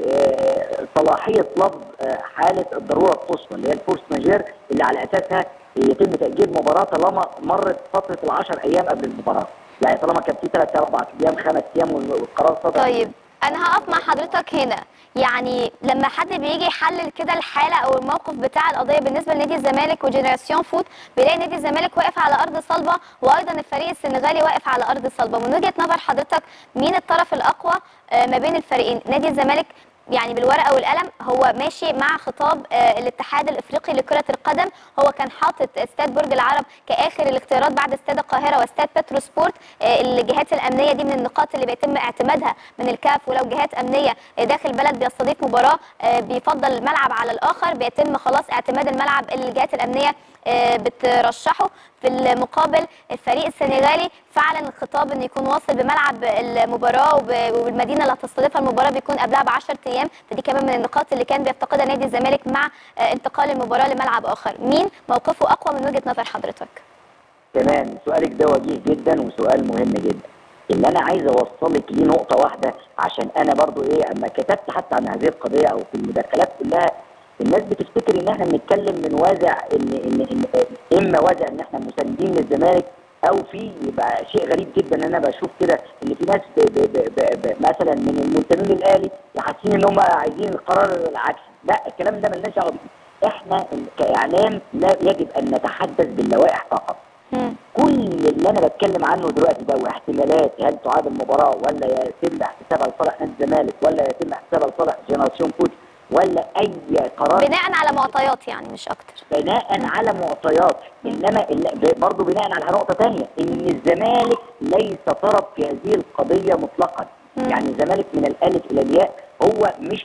آه، صلاحيه لفظ آه، حاله الضروره القصوى اللي هي الفورس ماجير اللي على اساسها يتم تاجيل مباراه طالما مرت فتره العشر ايام قبل المباراه يعني طالما كان في ثلاث اربع ايام خمس ايام والقرار صدر طيب انا هقف مع حضرتك هنا يعني لما حد بيجي يحلل كده الحاله او الموقف بتاع القضيه بالنسبه لنادي الزمالك وجنراسيون فوت بيلاقي نادي الزمالك واقف على ارض صلبه وايضا الفريق السنغالي واقف على ارض صلبه من وجهه نظر حضرتك مين الطرف الاقوى آه، ما بين الفريقين نادي الزمالك يعني بالورقه والقلم هو ماشي مع خطاب آه، الاتحاد الافريقي لكره القدم هو كان حاطط استاد برج العرب كاخر الاختيارات بعد استاد القاهره واستاد بترو سبورت آه، الجهات الامنيه دي من النقاط اللي بيتم اعتمادها من الكاف ولو جهات امنيه آه، داخل بلد بيستضيف مباراه آه، بيفضل ملعب على الاخر بيتم خلاص اعتماد الملعب اللي الجهات الامنيه آه، بترشحه في المقابل الفريق السنغالي فعلا الخطاب انه يكون واصل بملعب المباراه وب- وبالمدينه اللي هتستضيفها المباراه بيكون قبلها ب 10 ايام فدي كمان من النقاط اللي كان بيفتقدها نادي الزمالك مع آه، انتقال المباراه لملعب اخر مين موقفه اقوى من وجهه نظر حضرتك تمام سؤالك ده وجيه جدا وسؤال مهم جدا اللي انا عايز اوصلك ليه نقطه واحده عشان انا برضو ايه اما كتبت حتى عن هذه القضيه او في المداخلات كلها الناس بتفتكر ان احنا بنتكلم من وازع ان ان, إن اما وازع ان احنا مساندين للزمالك او في يبقى شيء غريب جدا ان انا بشوف كده ان في ناس ب ب ب ب ب مثلا من المنتمين للاهلي حاسين ان هم عايزين القرار العكسي لا الكلام ده ملناش دعوه بيه احنا كاعلام لا يجب ان نتحدث باللوائح فقط كل اللي انا بتكلم عنه دلوقتي ده واحتمالات هل تعاد المباراه ولا يتم احتسابها لصالح نادي الزمالك ولا يتم احتسابها لصالح جنراسيون فوت ولا اي قرار بناء على معطيات يعني مش اكتر بناء على معطيات انما ال- برضه بناء على نقطه ثانيه ان الزمالك ليس طرف في هذه القضيه مطلقا يعني الزمالك من الالف الى الياء هو مش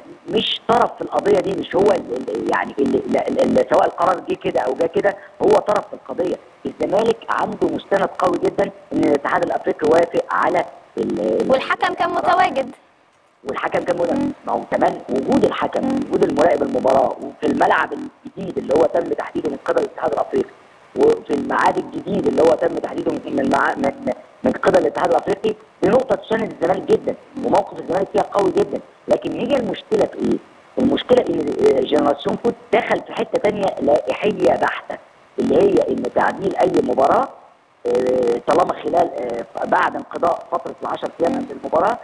مش طرف في القضيه دي مش هو ال- ال- يعني اللي اللي اللي سواء القرار جه كده او جه كده هو طرف في القضيه الزمالك عنده مستند قوي جدا ان الاتحاد الافريقي وافق على ال- ال- والحكم كان متواجد والحكم كان مدرب ما هو كمان وجود الحكم وجود المراقب المباراه وفي الملعب الجديد اللي هو تم تحديده من قبل الاتحاد الافريقي وفي الميعاد الجديد اللي هو تم تحديده من من مع- من, من قبل الاتحاد الافريقي دي نقطه تساند الزمالك جدا وموقف الزمالك فيها قوي جدا لكن هي المشكله في ايه؟ المشكله ان جنراسيون فوت دخل في حته تانية لائحيه بحته اللي هي ان تعديل اي مباراه آه، طالما خلال آه، بعد انقضاء فتره ال 10 ايام قبل المباراه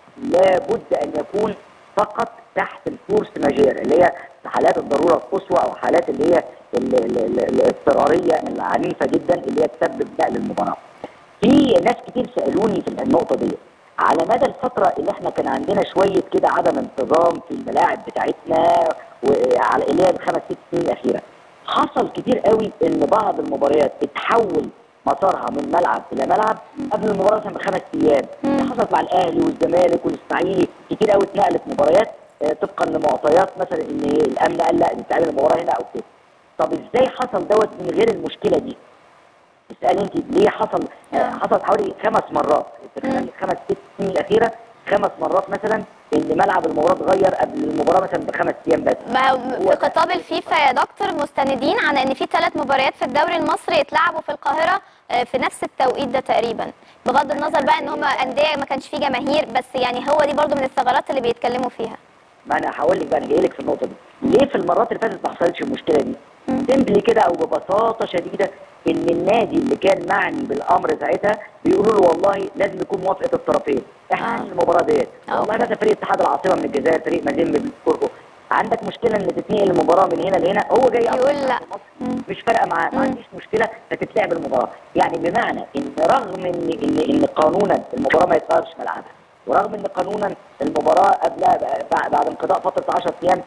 لابد ان يكون فقط تحت الفورس ماجير اللي هي حالات الضروره القصوى او حالات اللي هي ال- ال- ال- الاضطراريه العنيفه جدا اللي هي تسبب نقل المباراه. في ناس كتير سالوني في النقطه دي على مدى الفتره اللي احنا كان عندنا شويه كده عدم انتظام في الملاعب بتاعتنا وعلى اللي هي الخمس ست سنين الاخيره حصل كتير قوي ان بعض المباريات اتحول مسارها من ملعب الى ملعب قبل المباراه مثلا بخمس ايام اللي حصلت مع الاهلي والزمالك والاسماعيلي كتير قوي اتنقلت مباريات آه، طبقا لمعطيات مثلا ان إيه الامن قال لا نتعمل المباراه هنا او كده طب ازاي حصل دوت من غير المشكله دي؟ اسال انت ليه حصل آه، حصلت حوالي خمس مرات في خلال الخمس ست سنين الاخيره خمس مرات مثلا ان ملعب المباراه اتغير قبل المباراه مثلا بخمس ايام بس ما هو في خطاب الفيفا يا دكتور مستندين على ان في ثلاث مباريات في الدوري المصري يتلعبوا في القاهره آه، في نفس التوقيت ده تقريبا بغض النظر بقى ان هم انديه ما كانش فيه جماهير بس يعني هو دي برضو من الثغرات اللي بيتكلموا فيها ما انا هقول لك بقى انا جاي لك في النقطه دي ليه في المرات اللي فاتت ما حصلتش المشكله دي سيمبلي كده او ببساطه شديده ان النادي اللي كان معني بالامر ساعتها بيقولوا له والله لازم يكون موافقه الطرفين احنا عايزين المباراه ديت والله مثلا فريق اتحاد العاصمه من الجزائر فريق مازيمبي من كوركو عندك مشكله ان تتنقل المباراه من هنا لهنا هو جاي يقول لا مش فارقه معاه ما عنديش مشكله فتتلعب المباراه يعني بمعنى ان رغم ان ان ان قانونا المباراه ما يتغيرش ملعبها ورغم ان قانونا المباراه قبلها بعد بعد انقضاء فتره 10 ايام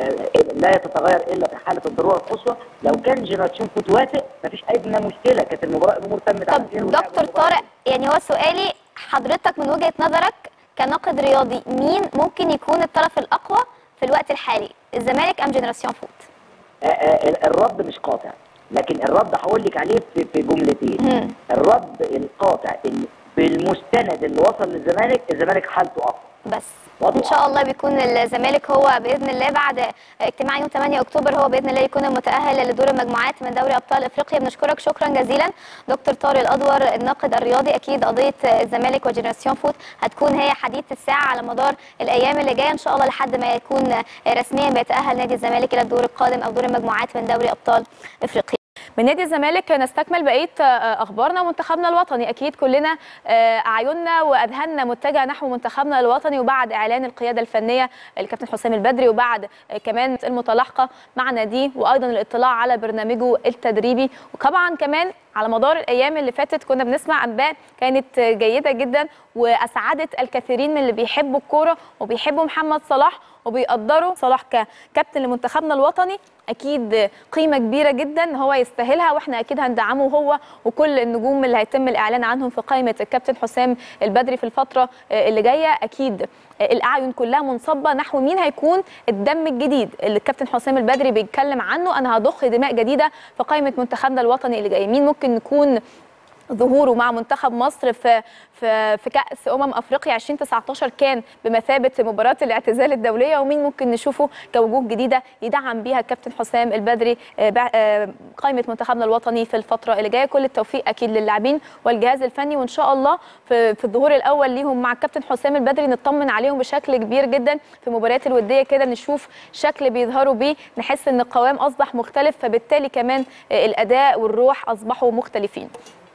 لا تتغير الا في حاله الضروره القصوى لو كان جنراسيون فوت وافق مفيش ادنى مشكله كانت المباراه الامور تمت على خير ولعب دكتور طارق يعني هو سؤالي حضرتك من وجهه نظرك كناقد رياضي مين ممكن يكون الطرف الاقوى في الوقت الحالي الزمالك ام جنراسيون فوت آه، آه، الرد مش قاطع لكن الرد هقول لك عليه في في جملتين الرد القاطع ان بالمستند اللي وصل للزمالك الزمالك حالته اقوى بس ان شاء الله بيكون الزمالك هو باذن الله بعد اجتماع يوم 8 اكتوبر هو باذن الله يكون المتاهل لدور المجموعات من دوري ابطال افريقيا بنشكرك شكرا جزيلا دكتور طارق الادور الناقد الرياضي اكيد قضيه الزمالك وجنراسيون فوت هتكون هي حديث الساعه على مدار الايام اللي جايه ان شاء الله لحد ما يكون رسميا بيتاهل نادي الزمالك الى الدور القادم او دور المجموعات من دوري ابطال افريقيا من نادي الزمالك نستكمل بقيه آه، اخبارنا ومنتخبنا الوطني اكيد كلنا آه، اعيننا واذهاننا متجهه نحو منتخبنا الوطني وبعد اعلان القياده الفنيه الكابتن حسام البدري وبعد آه، كمان المتلاحقه مع ناديه وايضا الاطلاع على برنامجه التدريبي وطبعا كمان على مدار الايام اللي فاتت كنا بنسمع انباء كانت جيده جدا واسعدت الكثيرين من اللي بيحبوا الكوره وبيحبوا محمد صلاح وبيقدروا صلاح ككابتن لمنتخبنا الوطني اكيد قيمه كبيره جدا هو يستاهلها واحنا اكيد هندعمه هو وكل النجوم اللي هيتم الاعلان عنهم في قائمه الكابتن حسام البدري في الفتره اللي جايه اكيد الاعين كلها منصبه نحو مين هيكون الدم الجديد اللي الكابتن حسام البدري بيتكلم عنه انا هضخ دماء جديده في قائمه منتخبنا الوطني اللي جاي مين ممكن يكون ظهوره مع منتخب مصر في في في كاس امم افريقيا 2019 كان بمثابه مباراه الاعتزال الدوليه ومين ممكن نشوفه كوجوه جديده يدعم بيها الكابتن حسام البدري آه، بع- آه، قائمه منتخبنا الوطني في الفتره اللي جايه كل التوفيق اكيد للاعبين والجهاز الفني وان شاء الله في في الظهور الاول ليهم مع الكابتن حسام البدري نطمن عليهم بشكل كبير جدا في المباريات الوديه كده نشوف شكل بيظهروا بيه نحس ان القوام اصبح مختلف فبالتالي كمان آه، الاداء والروح اصبحوا مختلفين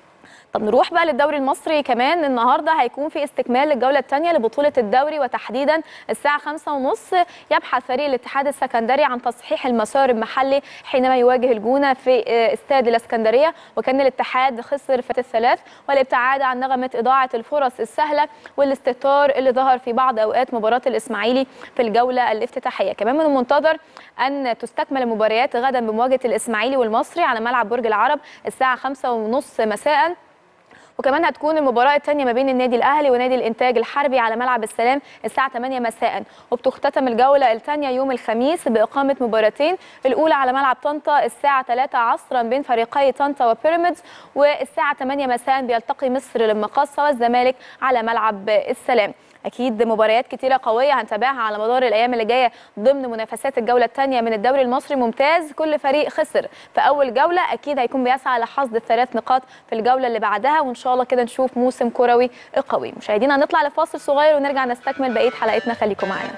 طب نروح بقى للدوري المصري كمان النهارده هيكون في استكمال للجوله الثانيه لبطوله الدوري وتحديدا الساعه 5:30 يبحث فريق الاتحاد السكندري عن تصحيح المسار المحلي حينما يواجه الجونه في آه، استاد الاسكندريه وكان الاتحاد خسر في الثلاث والابتعاد عن نغمه اضاعه الفرص السهله والاستهتار اللي ظهر في بعض اوقات مباراه الاسماعيلي في الجوله الافتتاحيه كمان من المنتظر ان تستكمل المباريات غدا بمواجهه الاسماعيلي والمصري على ملعب برج العرب الساعه 5:30 مساء وكمان هتكون المباراة الثانية ما بين النادي الأهلي ونادي الإنتاج الحربي على ملعب السلام الساعة 8 مساء وبتختتم الجولة الثانية يوم الخميس بإقامة مباراتين الأولى على ملعب طنطا الساعة 3 عصرا بين فريقي طنطا وبيراميدز والساعة 8 مساء بيلتقي مصر للمقاصة والزمالك على ملعب السلام اكيد مباريات كتيره قويه هنتابعها على مدار الايام اللي جايه ضمن منافسات الجوله الثانيه من الدوري المصري ممتاز كل فريق خسر في اول جوله اكيد هيكون بيسعى لحصد الثلاث نقاط في الجوله اللي بعدها وان شاء الله كده نشوف موسم كروي قوي مشاهدينا هنطلع لفاصل صغير ونرجع نستكمل بقيه حلقتنا خليكم معانا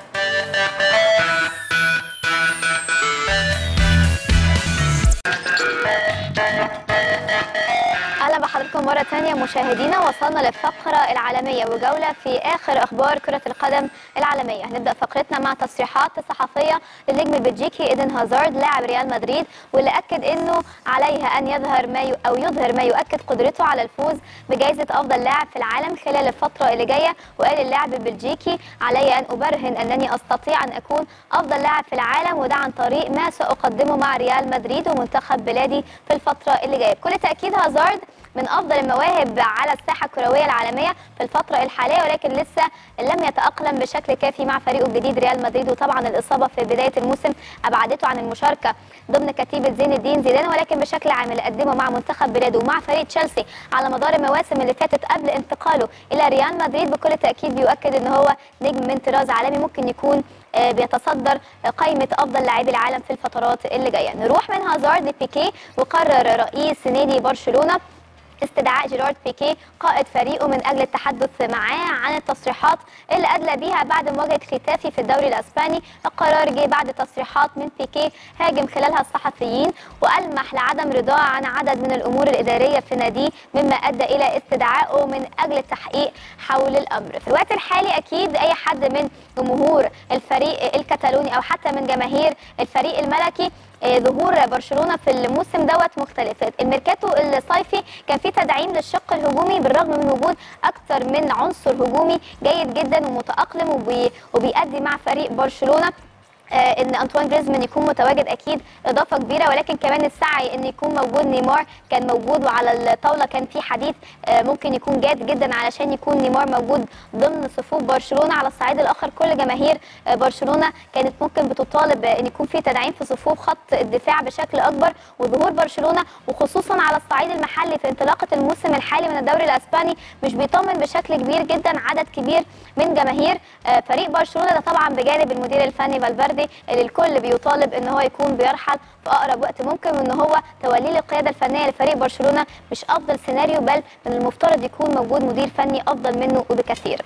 اهلا بحضراتكم مره ثانيه مشاهدينا وصلنا للفقره العالميه وجوله في اخر اخبار كره القدم العالميه هنبدا فقرتنا مع تصريحات صحفيه للنجم البلجيكي ايدن هازارد لاعب ريال مدريد واللي اكد انه عليه ان يظهر ما ي... او يظهر ما يؤكد قدرته على الفوز بجائزه افضل لاعب في العالم خلال الفتره اللي جايه وقال اللاعب البلجيكي علي ان ابرهن انني استطيع ان اكون افضل لاعب في العالم وده عن طريق ما ساقدمه مع ريال مدريد ومنتخب بلادي في الفتره اللي جايه بكل تاكيد هازارد من افضل المواهب على الساحه الكرويه العالميه في الفتره الحاليه ولكن لسه لم يتاقلم بشكل كافي مع فريقه الجديد ريال مدريد وطبعا الاصابه في بدايه الموسم ابعدته عن المشاركه ضمن كتيبه زين الدين زيدان ولكن بشكل عام اللي قدمه مع منتخب بلاده ومع فريق تشيلسي على مدار المواسم اللي فاتت قبل انتقاله الى ريال مدريد بكل تاكيد بيؤكد ان هو نجم من طراز عالمي ممكن يكون آه، بيتصدر قائمة أفضل لاعبي العالم في الفترات اللي جاية نروح من هازارد لبيكي وقرر رئيس نادي برشلونة استدعاء جيرارد بيكي قائد فريقه من اجل التحدث معاه عن التصريحات اللي ادلى بيها بعد مواجهه ختافي في الدوري الاسباني القرار جه بعد تصريحات من بيكي هاجم خلالها الصحفيين والمح لعدم رضاه عن عدد من الامور الاداريه في ناديه مما ادى الى استدعائه من اجل التحقيق حول الامر في الوقت الحالي اكيد اي حد من جمهور الفريق الكتالوني او حتى من جماهير الفريق الملكي آه، ظهور برشلونه في الموسم دوت مختلف الميركاتو الصيفي كان في تدعيم للشق الهجومي بالرغم من وجود اكثر من عنصر هجومي جيد جدا ومتاقلم وبي وبيأدي مع فريق برشلونه آه، ان انطوان جريزمان يكون متواجد اكيد اضافه كبيره ولكن كمان السعي ان يكون موجود نيمار كان موجود وعلى الطاوله كان في حديث آه، ممكن يكون جاد جدا علشان يكون نيمار موجود ضمن صفوف برشلونه على الصعيد الاخر كل جماهير آه، برشلونه كانت ممكن بتطالب ان يكون في تدعيم في صفوف خط الدفاع بشكل اكبر وظهور برشلونه وخصوصا على الصعيد المحلي في انطلاقه الموسم الحالي من الدوري الاسباني مش بيطمن بشكل كبير جدا عدد كبير من جماهير آه، فريق برشلونه ده طبعا بجانب المدير الفني فالفيردي اللي الكل بيطالب ان هو يكون بيرحل في اقرب وقت ممكن وان هو توليه القياده الفنيه لفريق برشلونه مش افضل سيناريو بل من المفترض يكون موجود مدير فني افضل منه وبكثير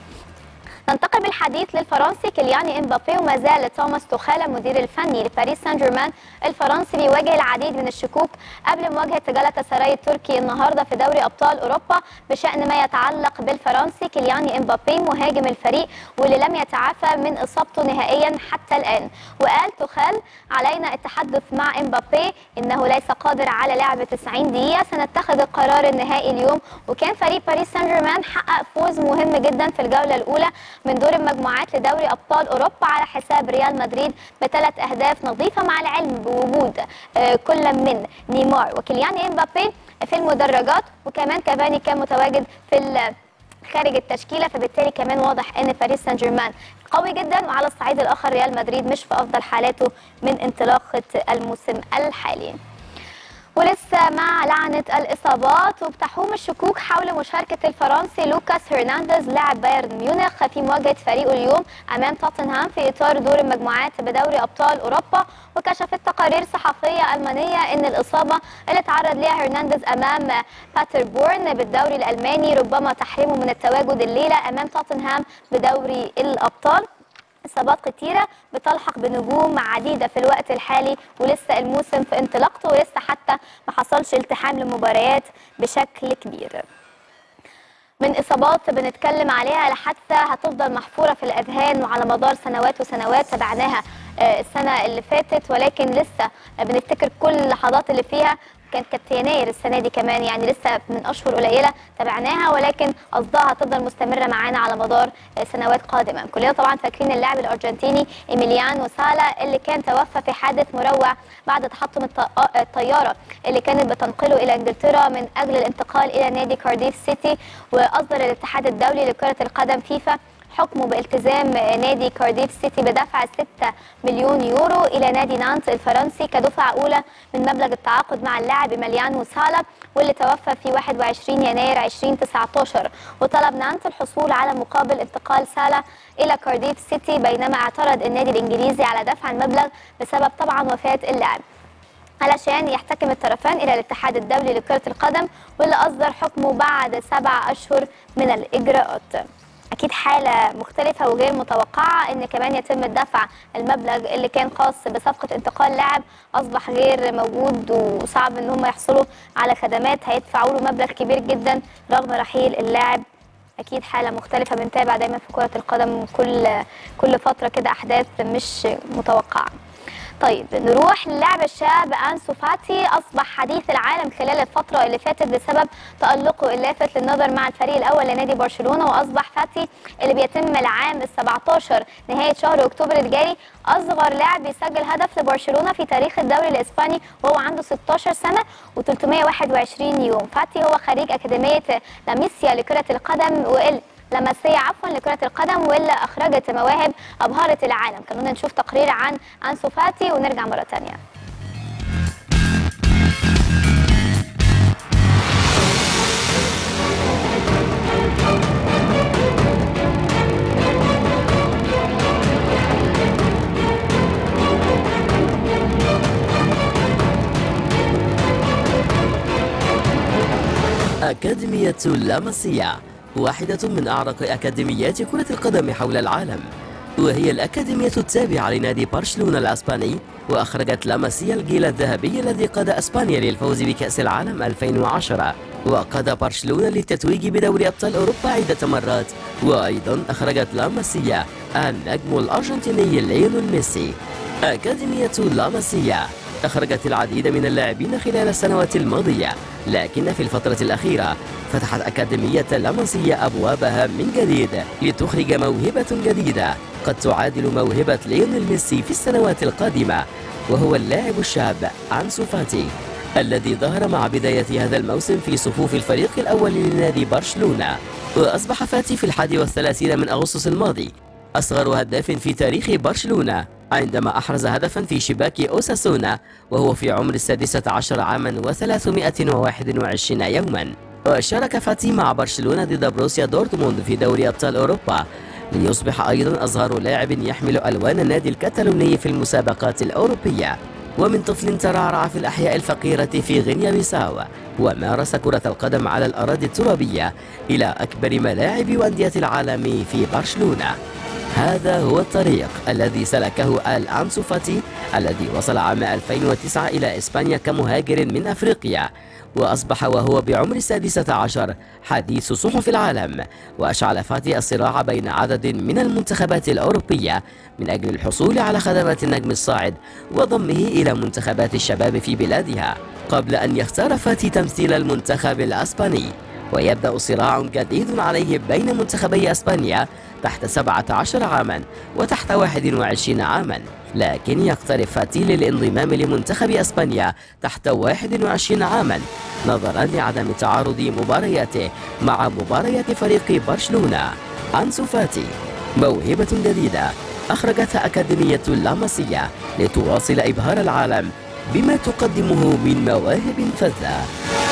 ننتقل بالحديث للفرنسي كيليان امبابي وما زال توماس توخيل المدير الفني لباريس سان جيرمان الفرنسي بيواجه العديد من الشكوك قبل مواجهه جالاتا سراي التركي النهارده في دوري ابطال اوروبا بشان ما يتعلق بالفرنسي كيليان امبابي مهاجم الفريق واللي لم يتعافى من اصابته نهائيا حتى الان وقال توخيل علينا التحدث مع امبابي انه ليس قادر على لعب 90 دقيقه سنتخذ القرار النهائي اليوم وكان فريق باريس سان جيرمان حقق فوز مهم جدا في الجوله الاولى من دور المجموعات لدوري ابطال اوروبا على حساب ريال مدريد بثلاث اهداف نظيفه مع العلم بوجود آه، كل من نيمار وكيليان امبابي في المدرجات وكمان كافاني كان متواجد في ال- خارج التشكيله فبالتالي كمان واضح ان باريس سان جيرمان قوي جدا وعلى الصعيد الاخر ريال مدريد مش في افضل حالاته من انطلاقه الموسم الحالي ولسه مع لعنة الإصابات وبتحوم الشكوك حول مشاركة الفرنسي لوكاس هرنانديز لاعب بايرن ميونخ في مواجهة فريقه اليوم أمام توتنهام في إطار دور المجموعات بدوري أبطال أوروبا وكشفت تقارير صحفية ألمانية أن الإصابة اللي تعرض ليها هرنانديز أمام باتربورن بالدوري الألماني ربما تحرمه من التواجد الليلة أمام توتنهام بدوري الأبطال اصابات كتيره بتلحق بنجوم عديده في الوقت الحالي ولسه الموسم في انطلاقته ولسه حتى ما حصلش التحام لمباريات بشكل كبير من اصابات بنتكلم عليها لحادثه هتفضل محفوره في الاذهان وعلى مدار سنوات وسنوات تابعناها آه، السنه اللي فاتت ولكن لسه بنفتكر كل اللحظات اللي فيها كانت كانت يناير السنه دي كمان يعني لسه من اشهر قليله تابعناها ولكن قصدها هتفضل مستمره معانا على مدار آه، سنوات قادمه كلنا طبعا فاكرين اللاعب الارجنتيني ايميليانو سالا اللي كان توفى في حادث مروع بعد تحطم الط- الطياره اللي كانت بتنقله الى انجلترا من اجل الانتقال الى نادي كارديف سيتي واصدر الاتحاد الدولي لكره القدم فيفا حكمه بالتزام نادي كارديف سيتي بدفع 6 مليون يورو الى نادي نانت الفرنسي كدفعه اولى من مبلغ التعاقد مع اللاعب مليان سالا واللي توفى في 21 يناير 2019 وطلب نانت الحصول على مقابل انتقال سالا الى كارديف سيتي بينما اعترض النادي الانجليزي على دفع المبلغ بسبب طبعا وفاه اللاعب علشان يحتكم الطرفان الى الاتحاد الدولي لكره القدم واللي اصدر حكمه بعد سبع اشهر من الاجراءات. اكيد حاله مختلفه وغير متوقعه ان كمان يتم الدفع المبلغ اللي كان خاص بصفقه انتقال لاعب اصبح غير موجود وصعب ان هم يحصلوا على خدمات هيدفعوا له مبلغ كبير جدا رغم رحيل اللاعب اكيد حاله مختلفه بنتابع دايما في كره القدم كل كل فتره كده احداث مش متوقعه طيب نروح للاعب الشاب انسو فاتي اصبح حديث العالم خلال الفتره اللي فاتت بسبب تالقه اللافت للنظر مع الفريق الاول لنادي برشلونه واصبح فاتي اللي بيتم العام ال 17 نهايه شهر اكتوبر الجاري اصغر لاعب يسجل هدف لبرشلونه في تاريخ الدوري الاسباني وهو عنده 16 سنه و321 يوم فاتي هو خريج اكاديميه لاميسيا لكره القدم وال لمسيه عفوا لكره القدم واللي اخرجت مواهب ابهرت العالم خلونا نشوف تقرير عن انسو فاتي ونرجع مره ثانيه أكاديمية لاماسيا واحدة من أعرق أكاديميات كرة القدم حول العالم وهي الأكاديمية التابعة لنادي برشلونة الأسباني وأخرجت لاماسيا الجيل الذهبي الذي قاد أسبانيا للفوز بكأس العالم 2010 وقاد برشلونة للتتويج بدوري أبطال أوروبا عدة مرات وأيضا أخرجت لاماسيا النجم الأرجنتيني ليونيل ميسي أكاديمية لاماسيا أخرجت العديد من اللاعبين خلال السنوات الماضية لكن في الفترة الأخيرة فتحت أكاديمية لاماسيا أبوابها من جديد لتخرج موهبة جديدة قد تعادل موهبة ليونيل ميسي في السنوات القادمة وهو اللاعب الشاب أنسو فاتي الذي ظهر مع بداية هذا الموسم في صفوف الفريق الأول لنادي برشلونة وأصبح فاتي في الحادي والثلاثين من أغسطس الماضي أصغر هداف في تاريخ برشلونة عندما أحرز هدفا في شباك أوساسونا وهو في عمر السادسة عشر عاما وثلاثمائة وواحد وعشرين يوما وشارك فاتي مع برشلونة ضد بروسيا دورتموند في دوري أبطال أوروبا ليصبح أيضا أصغر لاعب يحمل ألوان النادي الكتالوني في المسابقات الأوروبية ومن طفل ترعرع في الأحياء الفقيرة في غينيا بيساو ومارس كرة القدم على الأراضي الترابية إلى أكبر ملاعب وأندية العالم في برشلونة هذا هو الطريق الذي سلكه آل أنسو فاتي الذي وصل عام 2009 إلى إسبانيا كمهاجر من أفريقيا وأصبح وهو بعمر السادسة عشر حديث صحف العالم وأشعل فاتي الصراع بين عدد من المنتخبات الأوروبية من أجل الحصول على خدمات النجم الصاعد وضمه إلى منتخبات الشباب في بلادها قبل أن يختار فاتي تمثيل المنتخب الأسباني ويبدأ صراع جديد عليه بين منتخبي أسبانيا تحت 17 عاما وتحت 21 عاما لكن يقترب فاتي للانضمام لمنتخب أسبانيا تحت 21 عاما نظرا لعدم تعارض مبارياته مع مباريات فريق برشلونة أنسو فاتي موهبة جديدة أخرجتها أكاديمية لاماسيا لتواصل إبهار العالم بما تقدمه من مواهب فذة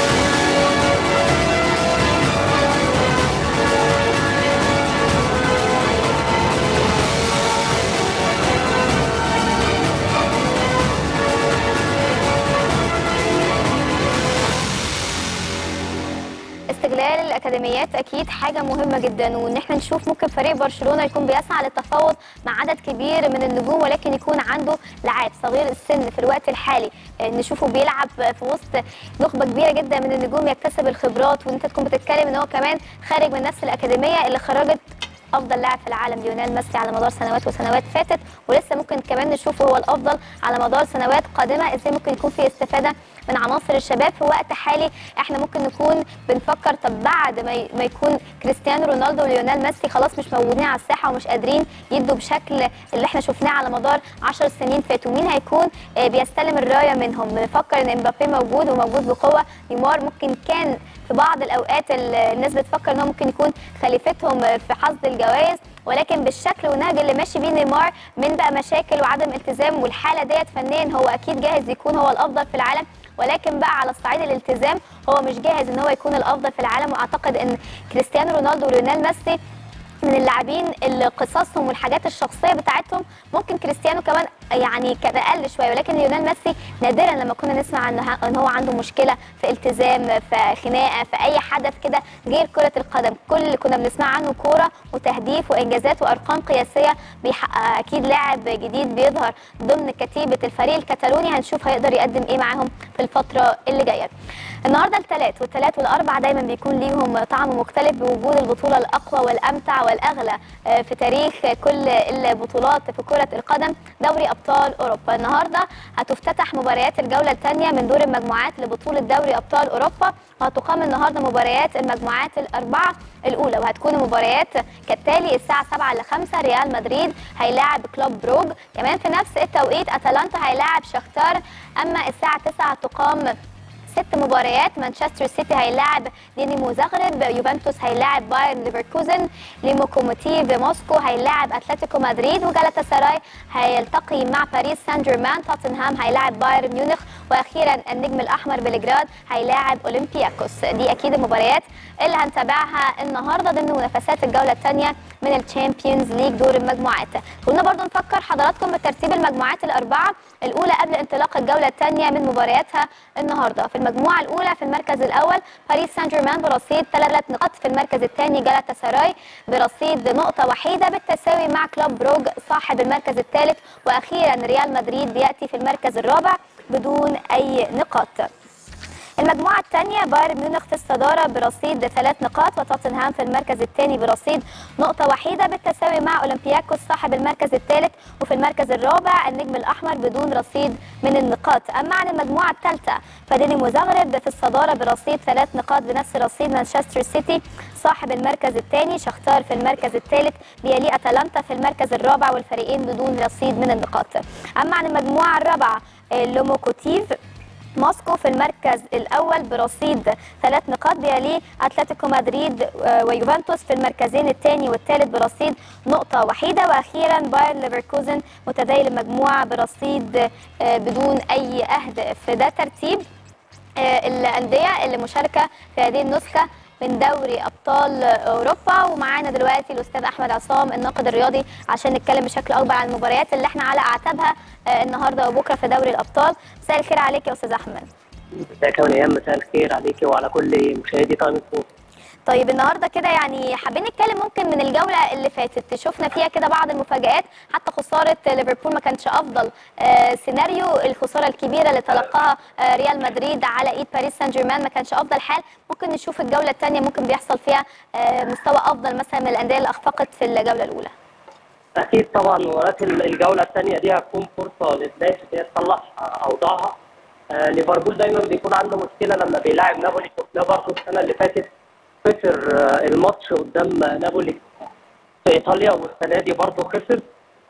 استغلال الاكاديميات اكيد حاجه مهمه جدا وان احنا نشوف ممكن فريق برشلونه يكون بيسعى للتفاوض مع عدد كبير من النجوم ولكن يكون عنده لاعب صغير السن في الوقت الحالي نشوفه بيلعب في وسط نخبه كبيره جدا من النجوم يكتسب الخبرات وان انت تكون بتتكلم ان هو كمان خارج من نفس الاكاديميه اللي خرجت افضل لاعب في العالم ليونيل ميسي على مدار سنوات وسنوات فاتت ولسه ممكن كمان نشوفه هو الافضل على مدار سنوات قادمه ازاي ممكن يكون في استفاده من عناصر الشباب في وقت حالي احنا ممكن نكون بنفكر طب بعد ما ما يكون كريستيانو رونالدو وليونيل ميسي خلاص مش موجودين على الساحه ومش قادرين يدوا بشكل اللي احنا شفناه على مدار 10 سنين فاتوا مين هيكون بيستلم الرايه منهم بنفكر ان امبابي موجود وموجود بقوه نيمار ممكن كان في بعض الاوقات الناس بتفكر ان هو ممكن يكون خليفتهم في حصد الجوائز ولكن بالشكل والنهج اللي ماشي بيه نيمار من بقى مشاكل وعدم التزام والحاله ديت فنيا هو اكيد جاهز يكون هو الافضل في العالم ولكن بقى على الصعيد الالتزام هو مش جاهز ان هو يكون الافضل في العالم واعتقد ان كريستيانو رونالدو وليونيل ميسي من اللاعبين اللي قصصهم والحاجات الشخصيه بتاعتهم ممكن كريستيانو كمان يعني كان اقل شويه ولكن ليونيل ميسي نادرا لما كنا نسمع ان ان هو عنده مشكله في التزام في خناقه في اي حدث كده غير كره القدم كل اللي كنا بنسمع عنه كوره وتهديف وانجازات وارقام قياسيه بيحقق اكيد لاعب جديد بيظهر ضمن كتيبه الفريق الكتالوني هنشوف هيقدر يقدم ايه معاهم في الفتره اللي جايه النهارده الثلاث والثلاث والاربع دايما بيكون ليهم طعم مختلف بوجود البطوله الاقوى والامتع والاغلى في تاريخ كل البطولات في كره القدم دوري ابطال اوروبا النهارده هتفتتح مباريات الجوله الثانيه من دور المجموعات لبطوله دوري ابطال اوروبا وهتقام النهارده مباريات المجموعات الاربعه الاولى وهتكون المباريات كالتالي الساعه 7 ل 5 ريال مدريد هيلاعب كلوب بروج كمان في نفس التوقيت اتلانتا هيلاعب شختار اما الساعه 9 تقام ست مباريات مانشستر سيتي هيلاعب دينيمو زغرب يوفنتوس هيلاعب بايرن ليفركوزن ليموكوموتيف موسكو هيلاعب اتلتيكو مدريد وجالاتا سراي هيلتقي مع باريس سان جيرمان توتنهام هيلاعب بايرن ميونخ واخيرا النجم الاحمر بلجراد هيلاعب اولمبياكوس دي اكيد المباريات اللي هنتابعها النهارده ضمن منافسات الجوله الثانيه من الشامبيونز ليج دور المجموعات كنا برضو نفكر حضراتكم بترتيب المجموعات الاربعه الاولى قبل انطلاق الجوله الثانيه من مبارياتها النهارده في المجموعه الاولى في المركز الاول باريس سان جيرمان برصيد ثلاث نقاط في المركز الثاني جالاتا سراي برصيد نقطه وحيده بالتساوي مع كلوب بروج صاحب المركز الثالث واخيرا ريال مدريد بياتي في المركز الرابع بدون اي نقاط المجموعة الثانية بايرن ميونخ في الصدارة برصيد ثلاث نقاط وتوتنهام في المركز الثاني برصيد نقطة وحيدة بالتساوي مع أولمبياكوس صاحب المركز الثالث وفي المركز الرابع النجم الأحمر بدون رصيد من النقاط أما عن المجموعة الثالثة فدينيمو زغرب في الصدارة برصيد ثلاث نقاط بنفس رصيد مانشستر سيتي صاحب المركز الثاني شختار في المركز الثالث بيليه أتلانتا في المركز الرابع والفريقين بدون رصيد من النقاط أما عن المجموعة الرابعة لوموكوتيف موسكو في المركز الاول برصيد ثلاث نقاط بيليه اتلتيكو مدريد ويوفنتوس في المركزين الثاني والثالث برصيد نقطه وحيده واخيرا بايرن ليفركوزن متداول المجموعه برصيد بدون اي اهداف ده ترتيب الانديه اللي مشاركه في هذه النسخه من دوري ابطال اوروبا ومعانا دلوقتي الاستاذ احمد عصام الناقد الرياضي عشان نتكلم بشكل اكبر عن المباريات اللي احنا على اعتابها النهارده وبكره في دوري الابطال مساء الخير عليك يا استاذ احمد مساء ونيام مساء الخير عليكي وعلى كل مشاهدي تايم سبورت طيب النهارده كده يعني حابين نتكلم ممكن من الجوله اللي فاتت شفنا فيها كده بعض المفاجآت حتى خساره ليفربول ما كانش افضل آه سيناريو الخساره الكبيره اللي تلقاها آه ريال مدريد على ايد باريس سان جيرمان ما كانش افضل حال ممكن نشوف الجوله الثانيه ممكن بيحصل فيها آه مستوى افضل مثلا من الانديه اللي اخفقت في الجوله الاولى اكيد طبعا مباراه الجوله الثانيه دي هتكون فرصه للناس ان هي تصلح اوضاعها آه ليفربول دايما بيكون عنده مشكله لما بيلاعب نابولي شفناه برضه السنه اللي فاتت خسر الماتش قدام نابولي في ايطاليا والسنه دي برضه خسر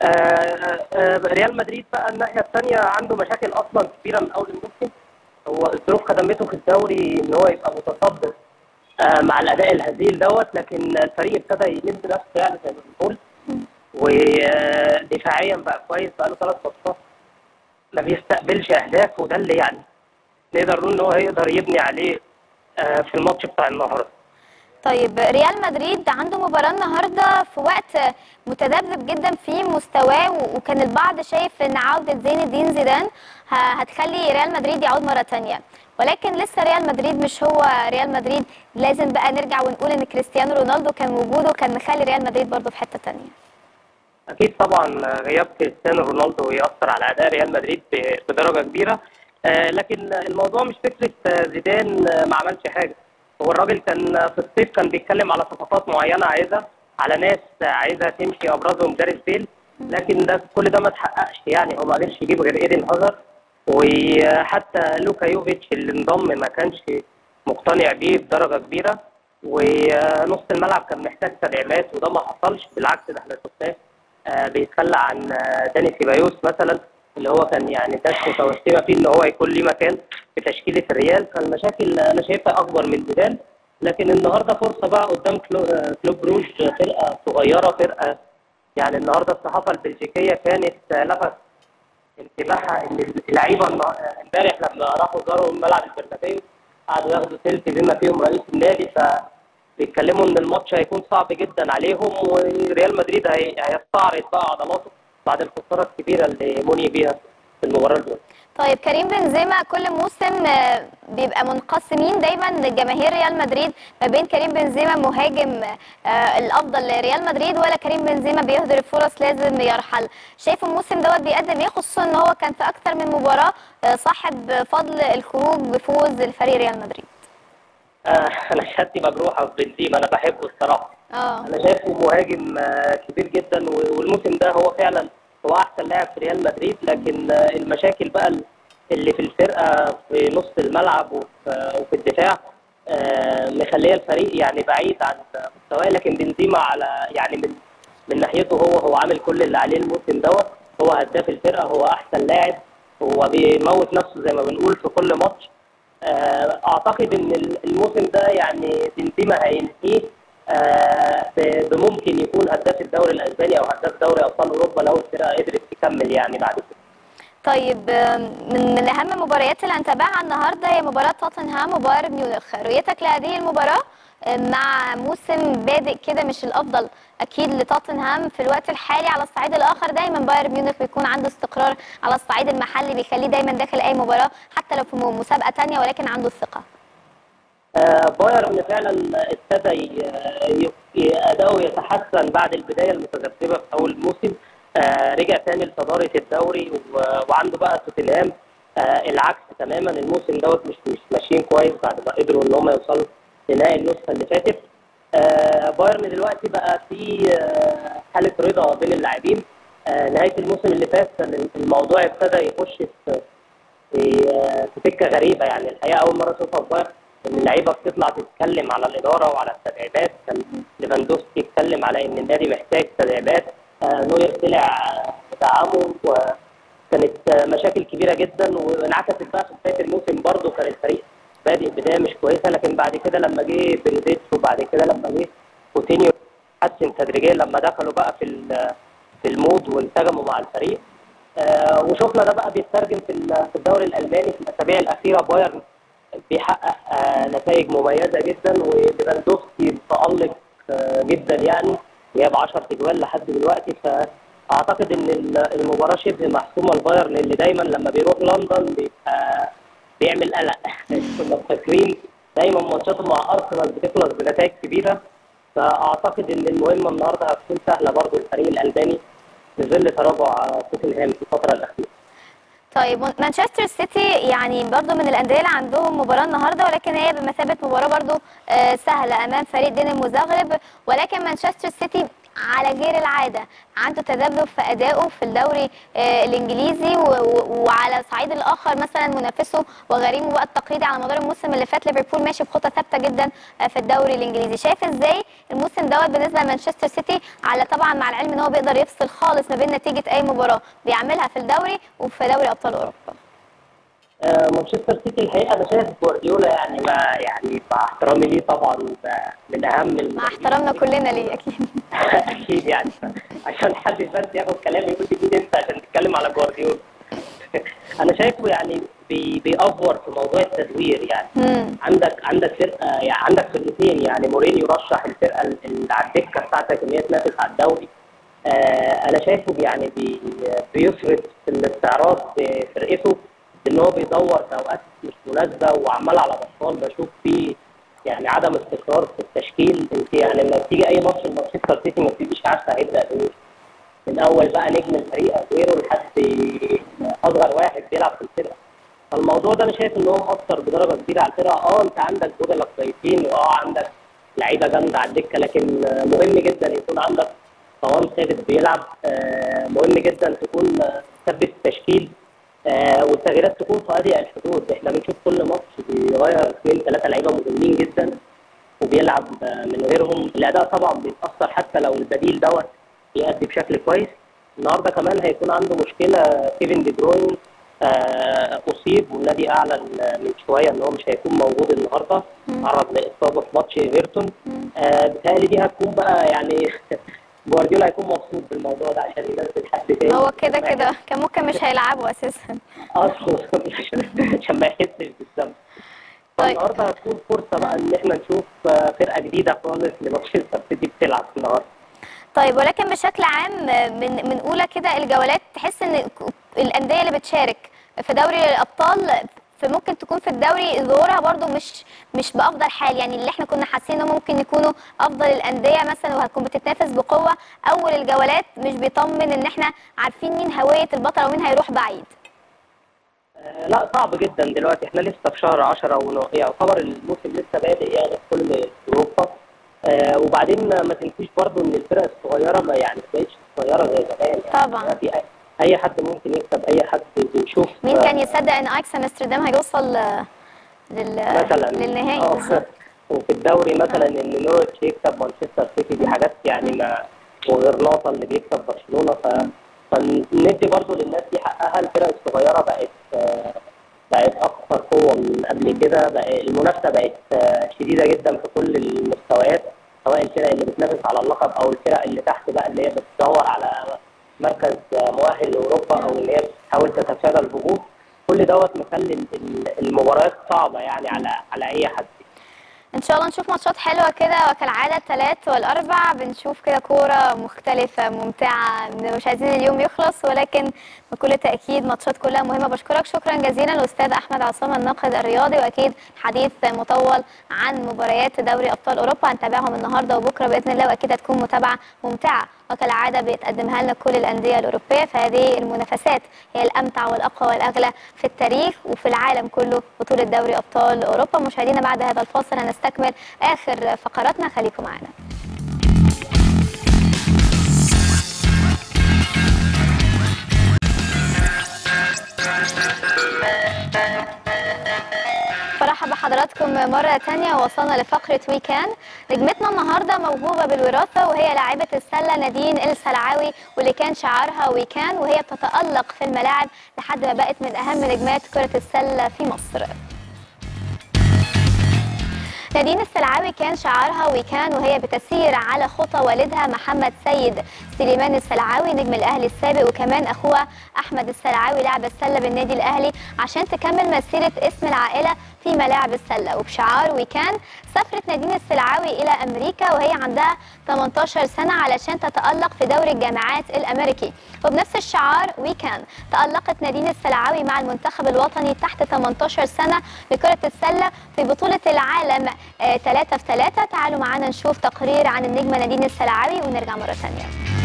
ريال مدريد بقى الناحيه الثانيه عنده مشاكل اصلا كبيره من اول الموسم هو الظروف خدمته في الدوري ان هو يبقى متصدر مع الاداء الهزيل دوت لكن الفريق ابتدى يلم نفسه يعني زي ما بنقول ودفاعيا بقى كويس بقى له ثلاث ماتشات ما بيستقبلش اهداف وده اللي يعني نقدر نقول ان هو هيقدر يبني عليه في الماتش بتاع النهارده طيب ريال مدريد عنده مباراة النهارده في وقت متذبذب جدا في مستواه وكان البعض شايف ان عودة زين الدين زيدان هتخلي ريال مدريد يعود مرة تانية ولكن لسه ريال مدريد مش هو ريال مدريد لازم بقى نرجع ونقول ان كريستيانو رونالدو كان وجوده كان مخلي ريال مدريد برضه في حتة تانية اكيد طبعا غياب كريستيانو رونالدو يأثر على اداء ريال مدريد بدرجة كبيرة لكن الموضوع مش فكرة زيدان ما عملش حاجة هو الراجل كان في الصيف كان بيتكلم على صفقات معينه عايزها على ناس عايزها تمشي ابرزهم جاريث بيل لكن ده كل ده ما اتحققش يعني هو ما قدرش يجيب غير ايدن هازارد وحتى لوكا يوفيتش اللي انضم ما كانش مقتنع بيه بدرجه كبيره ونص الملعب كان محتاج تدعيمات وده ما حصلش بالعكس ده احنا شفناه بيتخلى عن داني سيبايوس مثلا اللي هو كان يعني ناس متوسمه فيه ان هو يكون ليه مكان في تشكيله الريال فالمشاكل انا شايفها اكبر من زيدان لكن النهارده فرصه بقى قدام كلوب روج فرقه صغيره فرقه يعني النهارده الصحافه البلجيكيه كانت آه، لفت انتباهها ان اللعيبه النا- آه، امبارح لما راحوا زاروا ملعب البرنابيو قعدوا ياخدوا سيلفي بما فيهم رئيس النادي فبيتكلموا ان الماتش هيكون صعب جدا عليهم وريال مدريد هي- هيستعرض بقى عضلاته بعد الخساره الكبيره اللي مني بيها في المباراه الاولى طيب كريم بنزيما كل موسم آه، بيبقى منقسمين دايما جماهير ريال مدريد ما بين كريم بنزيما مهاجم آه، الافضل لريال مدريد ولا كريم بنزيما بيهدر الفرص لازم يرحل شايف الموسم دوت بيقدم ايه خصوصا ان هو كان في اكتر من مباراه آه، صاحب فضل الخروج بفوز الفريق ريال مدريد آه، انا شهادتي مجروحه في بنزيما انا بحبه الصراحه اه انا شايفه مهاجم آه، كبير جدا و- والموسم ده هو فعلا هو احسن لاعب في ريال مدريد لكن آه، المشاكل بقى اللي في الفرقه في نص الملعب وفي وفي الدفاع آه، مخليه الفريق يعني بعيد عن مستواه لكن بنزيما على يعني من من ناحيته هو هو عامل كل اللي عليه الموسم دوت هو هداف الفرقه هو احسن لاعب هو بيموت نفسه زي ما بنقول في كل ماتش آه، اعتقد ان الموسم ده يعني بنزيما هينتهيه آه، ب- بممكن يكون هداف الدوري الاسباني او هداف دوري ابطال اوروبا لو الفرقه قدرت تكمل يعني بعد كده طيب آم، من من اهم المباريات اللي هنتابعها النهارده هي مباراه توتنهام وبايرن ميونخ رؤيتك لهذه المباراه آم، مع موسم بادئ كده مش الافضل اكيد لتوتنهام في الوقت الحالي على الصعيد الاخر دايما بايرن ميونخ بيكون عنده استقرار على الصعيد المحلي بيخليه دايما داخل اي مباراه حتى لو في م- مسابقه تانية ولكن عنده الثقه آه، بايرن فعلا ابتدى ي- ي- اداؤه يتحسن بعد البدايه المتذبذبه في اول الموسم آه، رجع تاني لصداره الدوري و- وعنده بقى توتنهام آه، العكس تماما الموسم دوت مش مش ماشيين كويس بعد ما قدروا ان هم يوصلوا لنهائي النسخه اللي فاتت آه، بايرن دلوقتي بقى في آه، حاله رضا بين اللاعبين آه، نهايه الموسم اللي فات كان الموضوع ابتدى يخش في في آه، في سكه غريبه يعني الحقيقه اول مره اشوفها في بايرن ان اللعيبه بتطلع تتكلم على الاداره وعلى التدعيمات كان ليفاندوفسكي اتكلم على ان النادي محتاج تدعيمات آه، نوير طلع آه، دعمه وكانت آه، مشاكل كبيره جدا وانعكست بقى في بدايه الموسم برضه كان الفريق بادئ بدايه مش كويسه لكن بعد كده لما جه بنزيتش وبعد كده لما جه كوتينيو حسن تدريجيا لما دخلوا بقى في ال- في المود وانسجموا مع الفريق آه، وشفنا ده بقى بيترجم في ال- في الدوري الالماني في الاسابيع الاخيره بايرن بيحقق آه، نتائج مميزه جدا وليفاندوفسكي متالق آه، جدا يعني جاب 10 تجوال لحد دلوقتي فاعتقد ان ال- المباراه شبه محسومه لبايرن اللي دايما لما بيروح لندن بيبقى بيعمل قلق كنا فاكرين دايما ماتشاته مع ارسنال بتخلص بنتائج كبيره فاعتقد ان المهمه النهارده هتكون سهله برضو الفريق الالباني في ظل تراجع توتنهام في الفتره الاخيره طيب مانشستر سيتي يعني برضو من الانديه اللي عندهم مباراه النهارده ولكن هي بمثابه مباراه برضو آه، سهله امام فريق دينامو زغرب ولكن مانشستر سيتي على غير العاده عنده تذبذب في ادائه في الدوري آه، الانجليزي و- و- وعلى الصعيد الاخر مثلا منافسه وغريمه بقى التقليدي على مدار الموسم اللي فات ليفربول ماشي بخطى ثابته جدا آه، في الدوري الانجليزي شايف ازاي الموسم دوت بالنسبه لمانشستر سيتي على طبعا مع العلم ان هو بيقدر يفصل خالص ما بين نتيجه اي مباراه بيعملها في الدوري وفي دوري ابطال اوروبا آه، مانشستر سيتي الحقيقه انا شايف جوارديولا يعني ما يعني مع احترامي ليه طبعا ده من اهم مع احترامنا كلنا ليه اكيد اكيد يعني عشان حد بس ياخد كلامي يقول لي مين انت عشان تتكلم على جوارديولا انا شايفه يعني بي بيأفور في موضوع التدوير يعني عندك عندك فرقه يعني عندك فرقتين يعني مورينيو رشح الفرقه اللي على الدكه بتاعتك ان هي تنافس على الدوري آه انا شايفه يعني بي بيفرط في الاستعراض بفرقته ان هو بيدور في اوقات مش مناسبه وعمال على بطال بشوف فيه يعني عدم استقرار في التشكيل انت يعني لما بتيجي اي ماتش لمانشستر سيتي ما بتبقيش عارفه هيبدا بايه من اول بقى نجم الفريق اجويرو لحد اصغر واحد بيلعب في الفرقه فالموضوع ده انا شايف ان هو مأثر بدرجه كبيره على الفرقه اه انت عندك بدلة كويسين واه عندك لعيبه جامده على الدكه لكن آه، مهم جدا يكون عندك قوام ثابت بيلعب آه، مهم جدا تكون آه، ثبت التشكيل آه، والتغييرات تكون في اضيق الحدود احنا بنشوف كل ماتش بيغير اثنين ثلاثه لعيبه مهمين جدا وبيلعب آه، من غيرهم الاداء طبعا بيتاثر حتى لو البديل دوت بيأدي بشكل كويس النهارده كمان هيكون عنده مشكله كيفن دي بروين آه، اصيب والنادي اعلن آه، من شويه ان هو مش هيكون موجود النهارده تعرض لاصابه في ماتش ايفرتون آه، بيتهيألي دي هتكون بقى يعني جوارديولا هيكون مبسوط بالموضوع ده عشان ينزل حد تاني هو كده كده كان ممكن مش هيلعبوا اساسا اصلا عشان عشان ما يحسش بالذنب النهارده هتكون فرصه بقى ان احنا نشوف آه، فرقه جديده خالص لمانشستر سيتي بتلعب النهارده طيب ولكن بشكل عام من من اولى كده الجولات تحس ان الانديه اللي بتشارك في دوري الابطال فممكن تكون في الدوري ظهورها برضو مش مش بافضل حال يعني اللي احنا كنا حاسين انهم ممكن يكونوا افضل الانديه مثلا وهتكون بتتنافس بقوه اول الجولات مش بيطمن ان احنا عارفين مين هويه البطل ومين هيروح بعيد آه، لا صعب جدا دلوقتي احنا لسه في شهر 10 ونو- يعتبر الموسم لسه بادئ يعني في كل اوروبا آه وبعدين ما تنسيش برضو ان الفرق الصغيره ما يعني ما بقتش صغيره زي زمان يعني طبعا دلوقتي أي- اي حد ممكن يكسب اي حد بنشوف مين آه، كان يصدق ان ايكس امستردام هيوصل آه، لل مثلا للنهائي آه، بالظبط. وفي الدوري مثلا ان نورتش يكسب مانشستر سيتي دي حاجات يعني ما وغرناطه اللي بيكسب برشلونه ف فندي برضو للناس دي حقها الفرق الصغيره بقت آه، بقت اكثر قوه من قبل كده بقى المنافسه بقت آه، شديده جدا في كل المستويات سواء الفرق اللي بتنافس على اللقب او الفرق اللي تحت بقى اللي هي بتدور على مركز آه، مؤهل لاوروبا او اللي هي بتحاول تتفادى الهبوط كل دوت مخلي ال- ال- المباريات صعبه يعني على على اي حد ان شاء الله نشوف ماتشات حلوه كده وكالعاده الثلاث والاربع بنشوف كده كوره مختلفه ممتعه مش عايزين اليوم يخلص ولكن بكل تاكيد ماتشات كلها مهمه بشكرك شكرا جزيلا الاستاذ احمد عصام الناقد الرياضي واكيد حديث مطول عن مباريات دوري ابطال اوروبا هنتابعهم النهارده وبكره باذن الله واكيد هتكون متابعه ممتعه وكالعاده بيتقدمها لنا كل الانديه الاوروبيه فهذه المنافسات هي الامتع والاقوى والاغلى في التاريخ وفي العالم كله بطوله دوري ابطال اوروبا مشاهدينا بعد هذا الفاصل هنستكمل اخر فقراتنا خليكم معنا برحب بحضراتكم مرة تانية وصلنا لفقرة ويكان نجمتنا النهاردة موهوبة بالوراثة وهي لاعبة السلة نادين السلعاوي واللي كان شعارها ويكان وهي بتتألق في الملاعب لحد ما بقت من أهم نجمات كرة السلة في مصر نادين السلعاوي كان شعارها وكان وهي بتسير على خطى والدها محمد سيد سليمان السلعاوي نجم الاهلي السابق وكمان اخوها احمد السلعاوي لاعب السله بالنادي الاهلي عشان تكمل مسيره اسم العائله في ملاعب السله وبشعار وكان سافرت نادين السلعاوي الى امريكا وهي عندها 18 سنه علشان تتالق في دوري الجامعات الامريكي وبنفس الشعار ويكان تالقت نادين السلعاوي مع المنتخب الوطني تحت 18 سنه لكره السله في بطوله العالم 3 في 3 تعالوا معانا نشوف تقرير عن النجمه نادين السلعاوي ونرجع مره ثانيه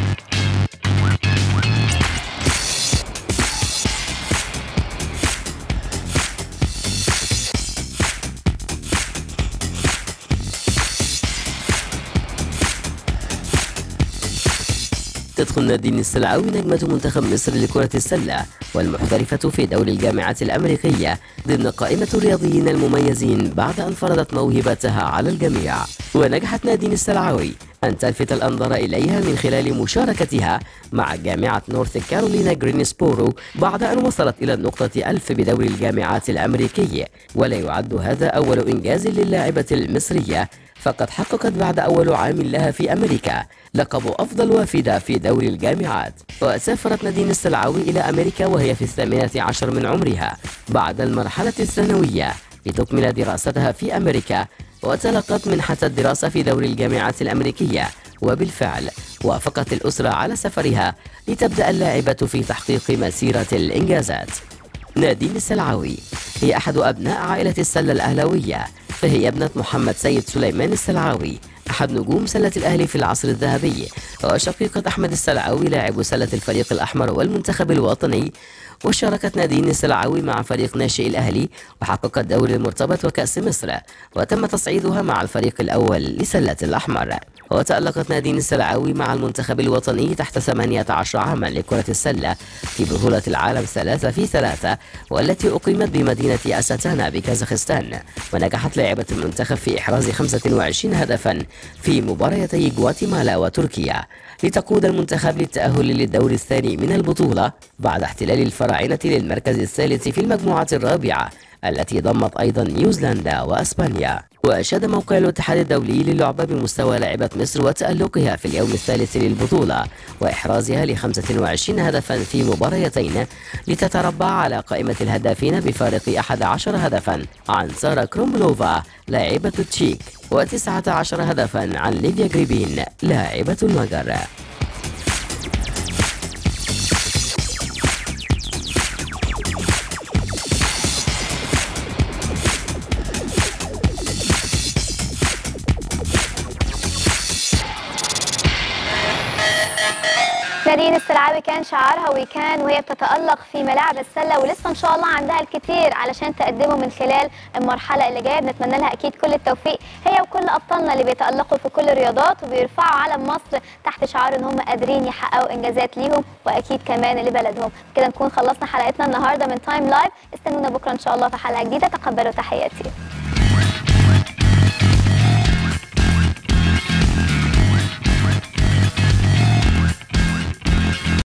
تدخل نادين السلعاوي نجمة منتخب مصر لكرة السلة والمحترفة في دوري الجامعات الأمريكية ضمن قائمة الرياضيين المميزين بعد أن فرضت موهبتها على الجميع ونجحت نادين السلعاوي أن تلفت الأنظار إليها من خلال مشاركتها مع جامعة نورث كارولينا جرينسبورو بعد أن وصلت إلى النقطة ألف بدوري الجامعات الأمريكي ولا يعد هذا أول إنجاز للاعبة المصرية فقد حققت بعد أول عام لها في أمريكا لقب أفضل وافدة في دوري الجامعات وسافرت نادين السلعاوي إلى أمريكا وهي في الثامنة عشر من عمرها بعد المرحلة الثانوية لتكمل دراستها في أمريكا وتلقت منحة الدراسة في دوري الجامعات الأمريكية وبالفعل وافقت الأسرة على سفرها لتبدأ اللاعبة في تحقيق مسيرة الإنجازات نادين السلعاوي هي أحد أبناء عائلة السلة الأهلوية فهي ابنة محمد سيد سليمان السلعاوي أحد نجوم سلة الأهلي في العصر الذهبي وشقيقة أحمد السلعاوي لاعب سلة الفريق الأحمر والمنتخب الوطني وشاركت نادين السلعاوي مع فريق ناشئ الأهلي وحققت دوري المرتبط وكأس مصر وتم تصعيدها مع الفريق الأول لسلة الأحمر وتألقت نادين السلعاوي مع المنتخب الوطني تحت 18 عاما لكرة السلة في بطولة العالم ثلاثة في ثلاثة والتي أقيمت بمدينة أستانا بكازاخستان ونجحت لاعبة المنتخب في إحراز 25 هدفا في مباريتي غواتيمالا وتركيا لتقود المنتخب للتأهل للدور الثاني من البطولة بعد احتلال الفراعنة للمركز الثالث في المجموعة الرابعة التي ضمت أيضا نيوزيلندا وأسبانيا وأشاد موقع الاتحاد الدولي للعبة بمستوى لاعبة مصر وتألقها في اليوم الثالث للبطولة وإحرازها ل 25 هدفا في مباريتين لتتربع على قائمة الهدافين بفارق 11 هدفا عن سارة كرومبلوفا لاعبة تشيك و19 هدفا عن ليفيا جريبين لاعبة المجر نادين السلعاوي كان شعارها وكان وهي بتتألق في ملاعب السلة ولسه إن شاء الله عندها الكثير علشان تقدمه من خلال المرحلة اللي جاية بنتمنى لها أكيد كل التوفيق هي وكل أبطالنا اللي بيتألقوا في كل الرياضات وبيرفعوا علم مصر تحت شعار إن هم قادرين يحققوا إنجازات ليهم وأكيد كمان لبلدهم كده نكون خلصنا حلقتنا النهاردة من تايم لايف استنونا بكرة إن شاء الله في حلقة جديدة تقبلوا تحياتي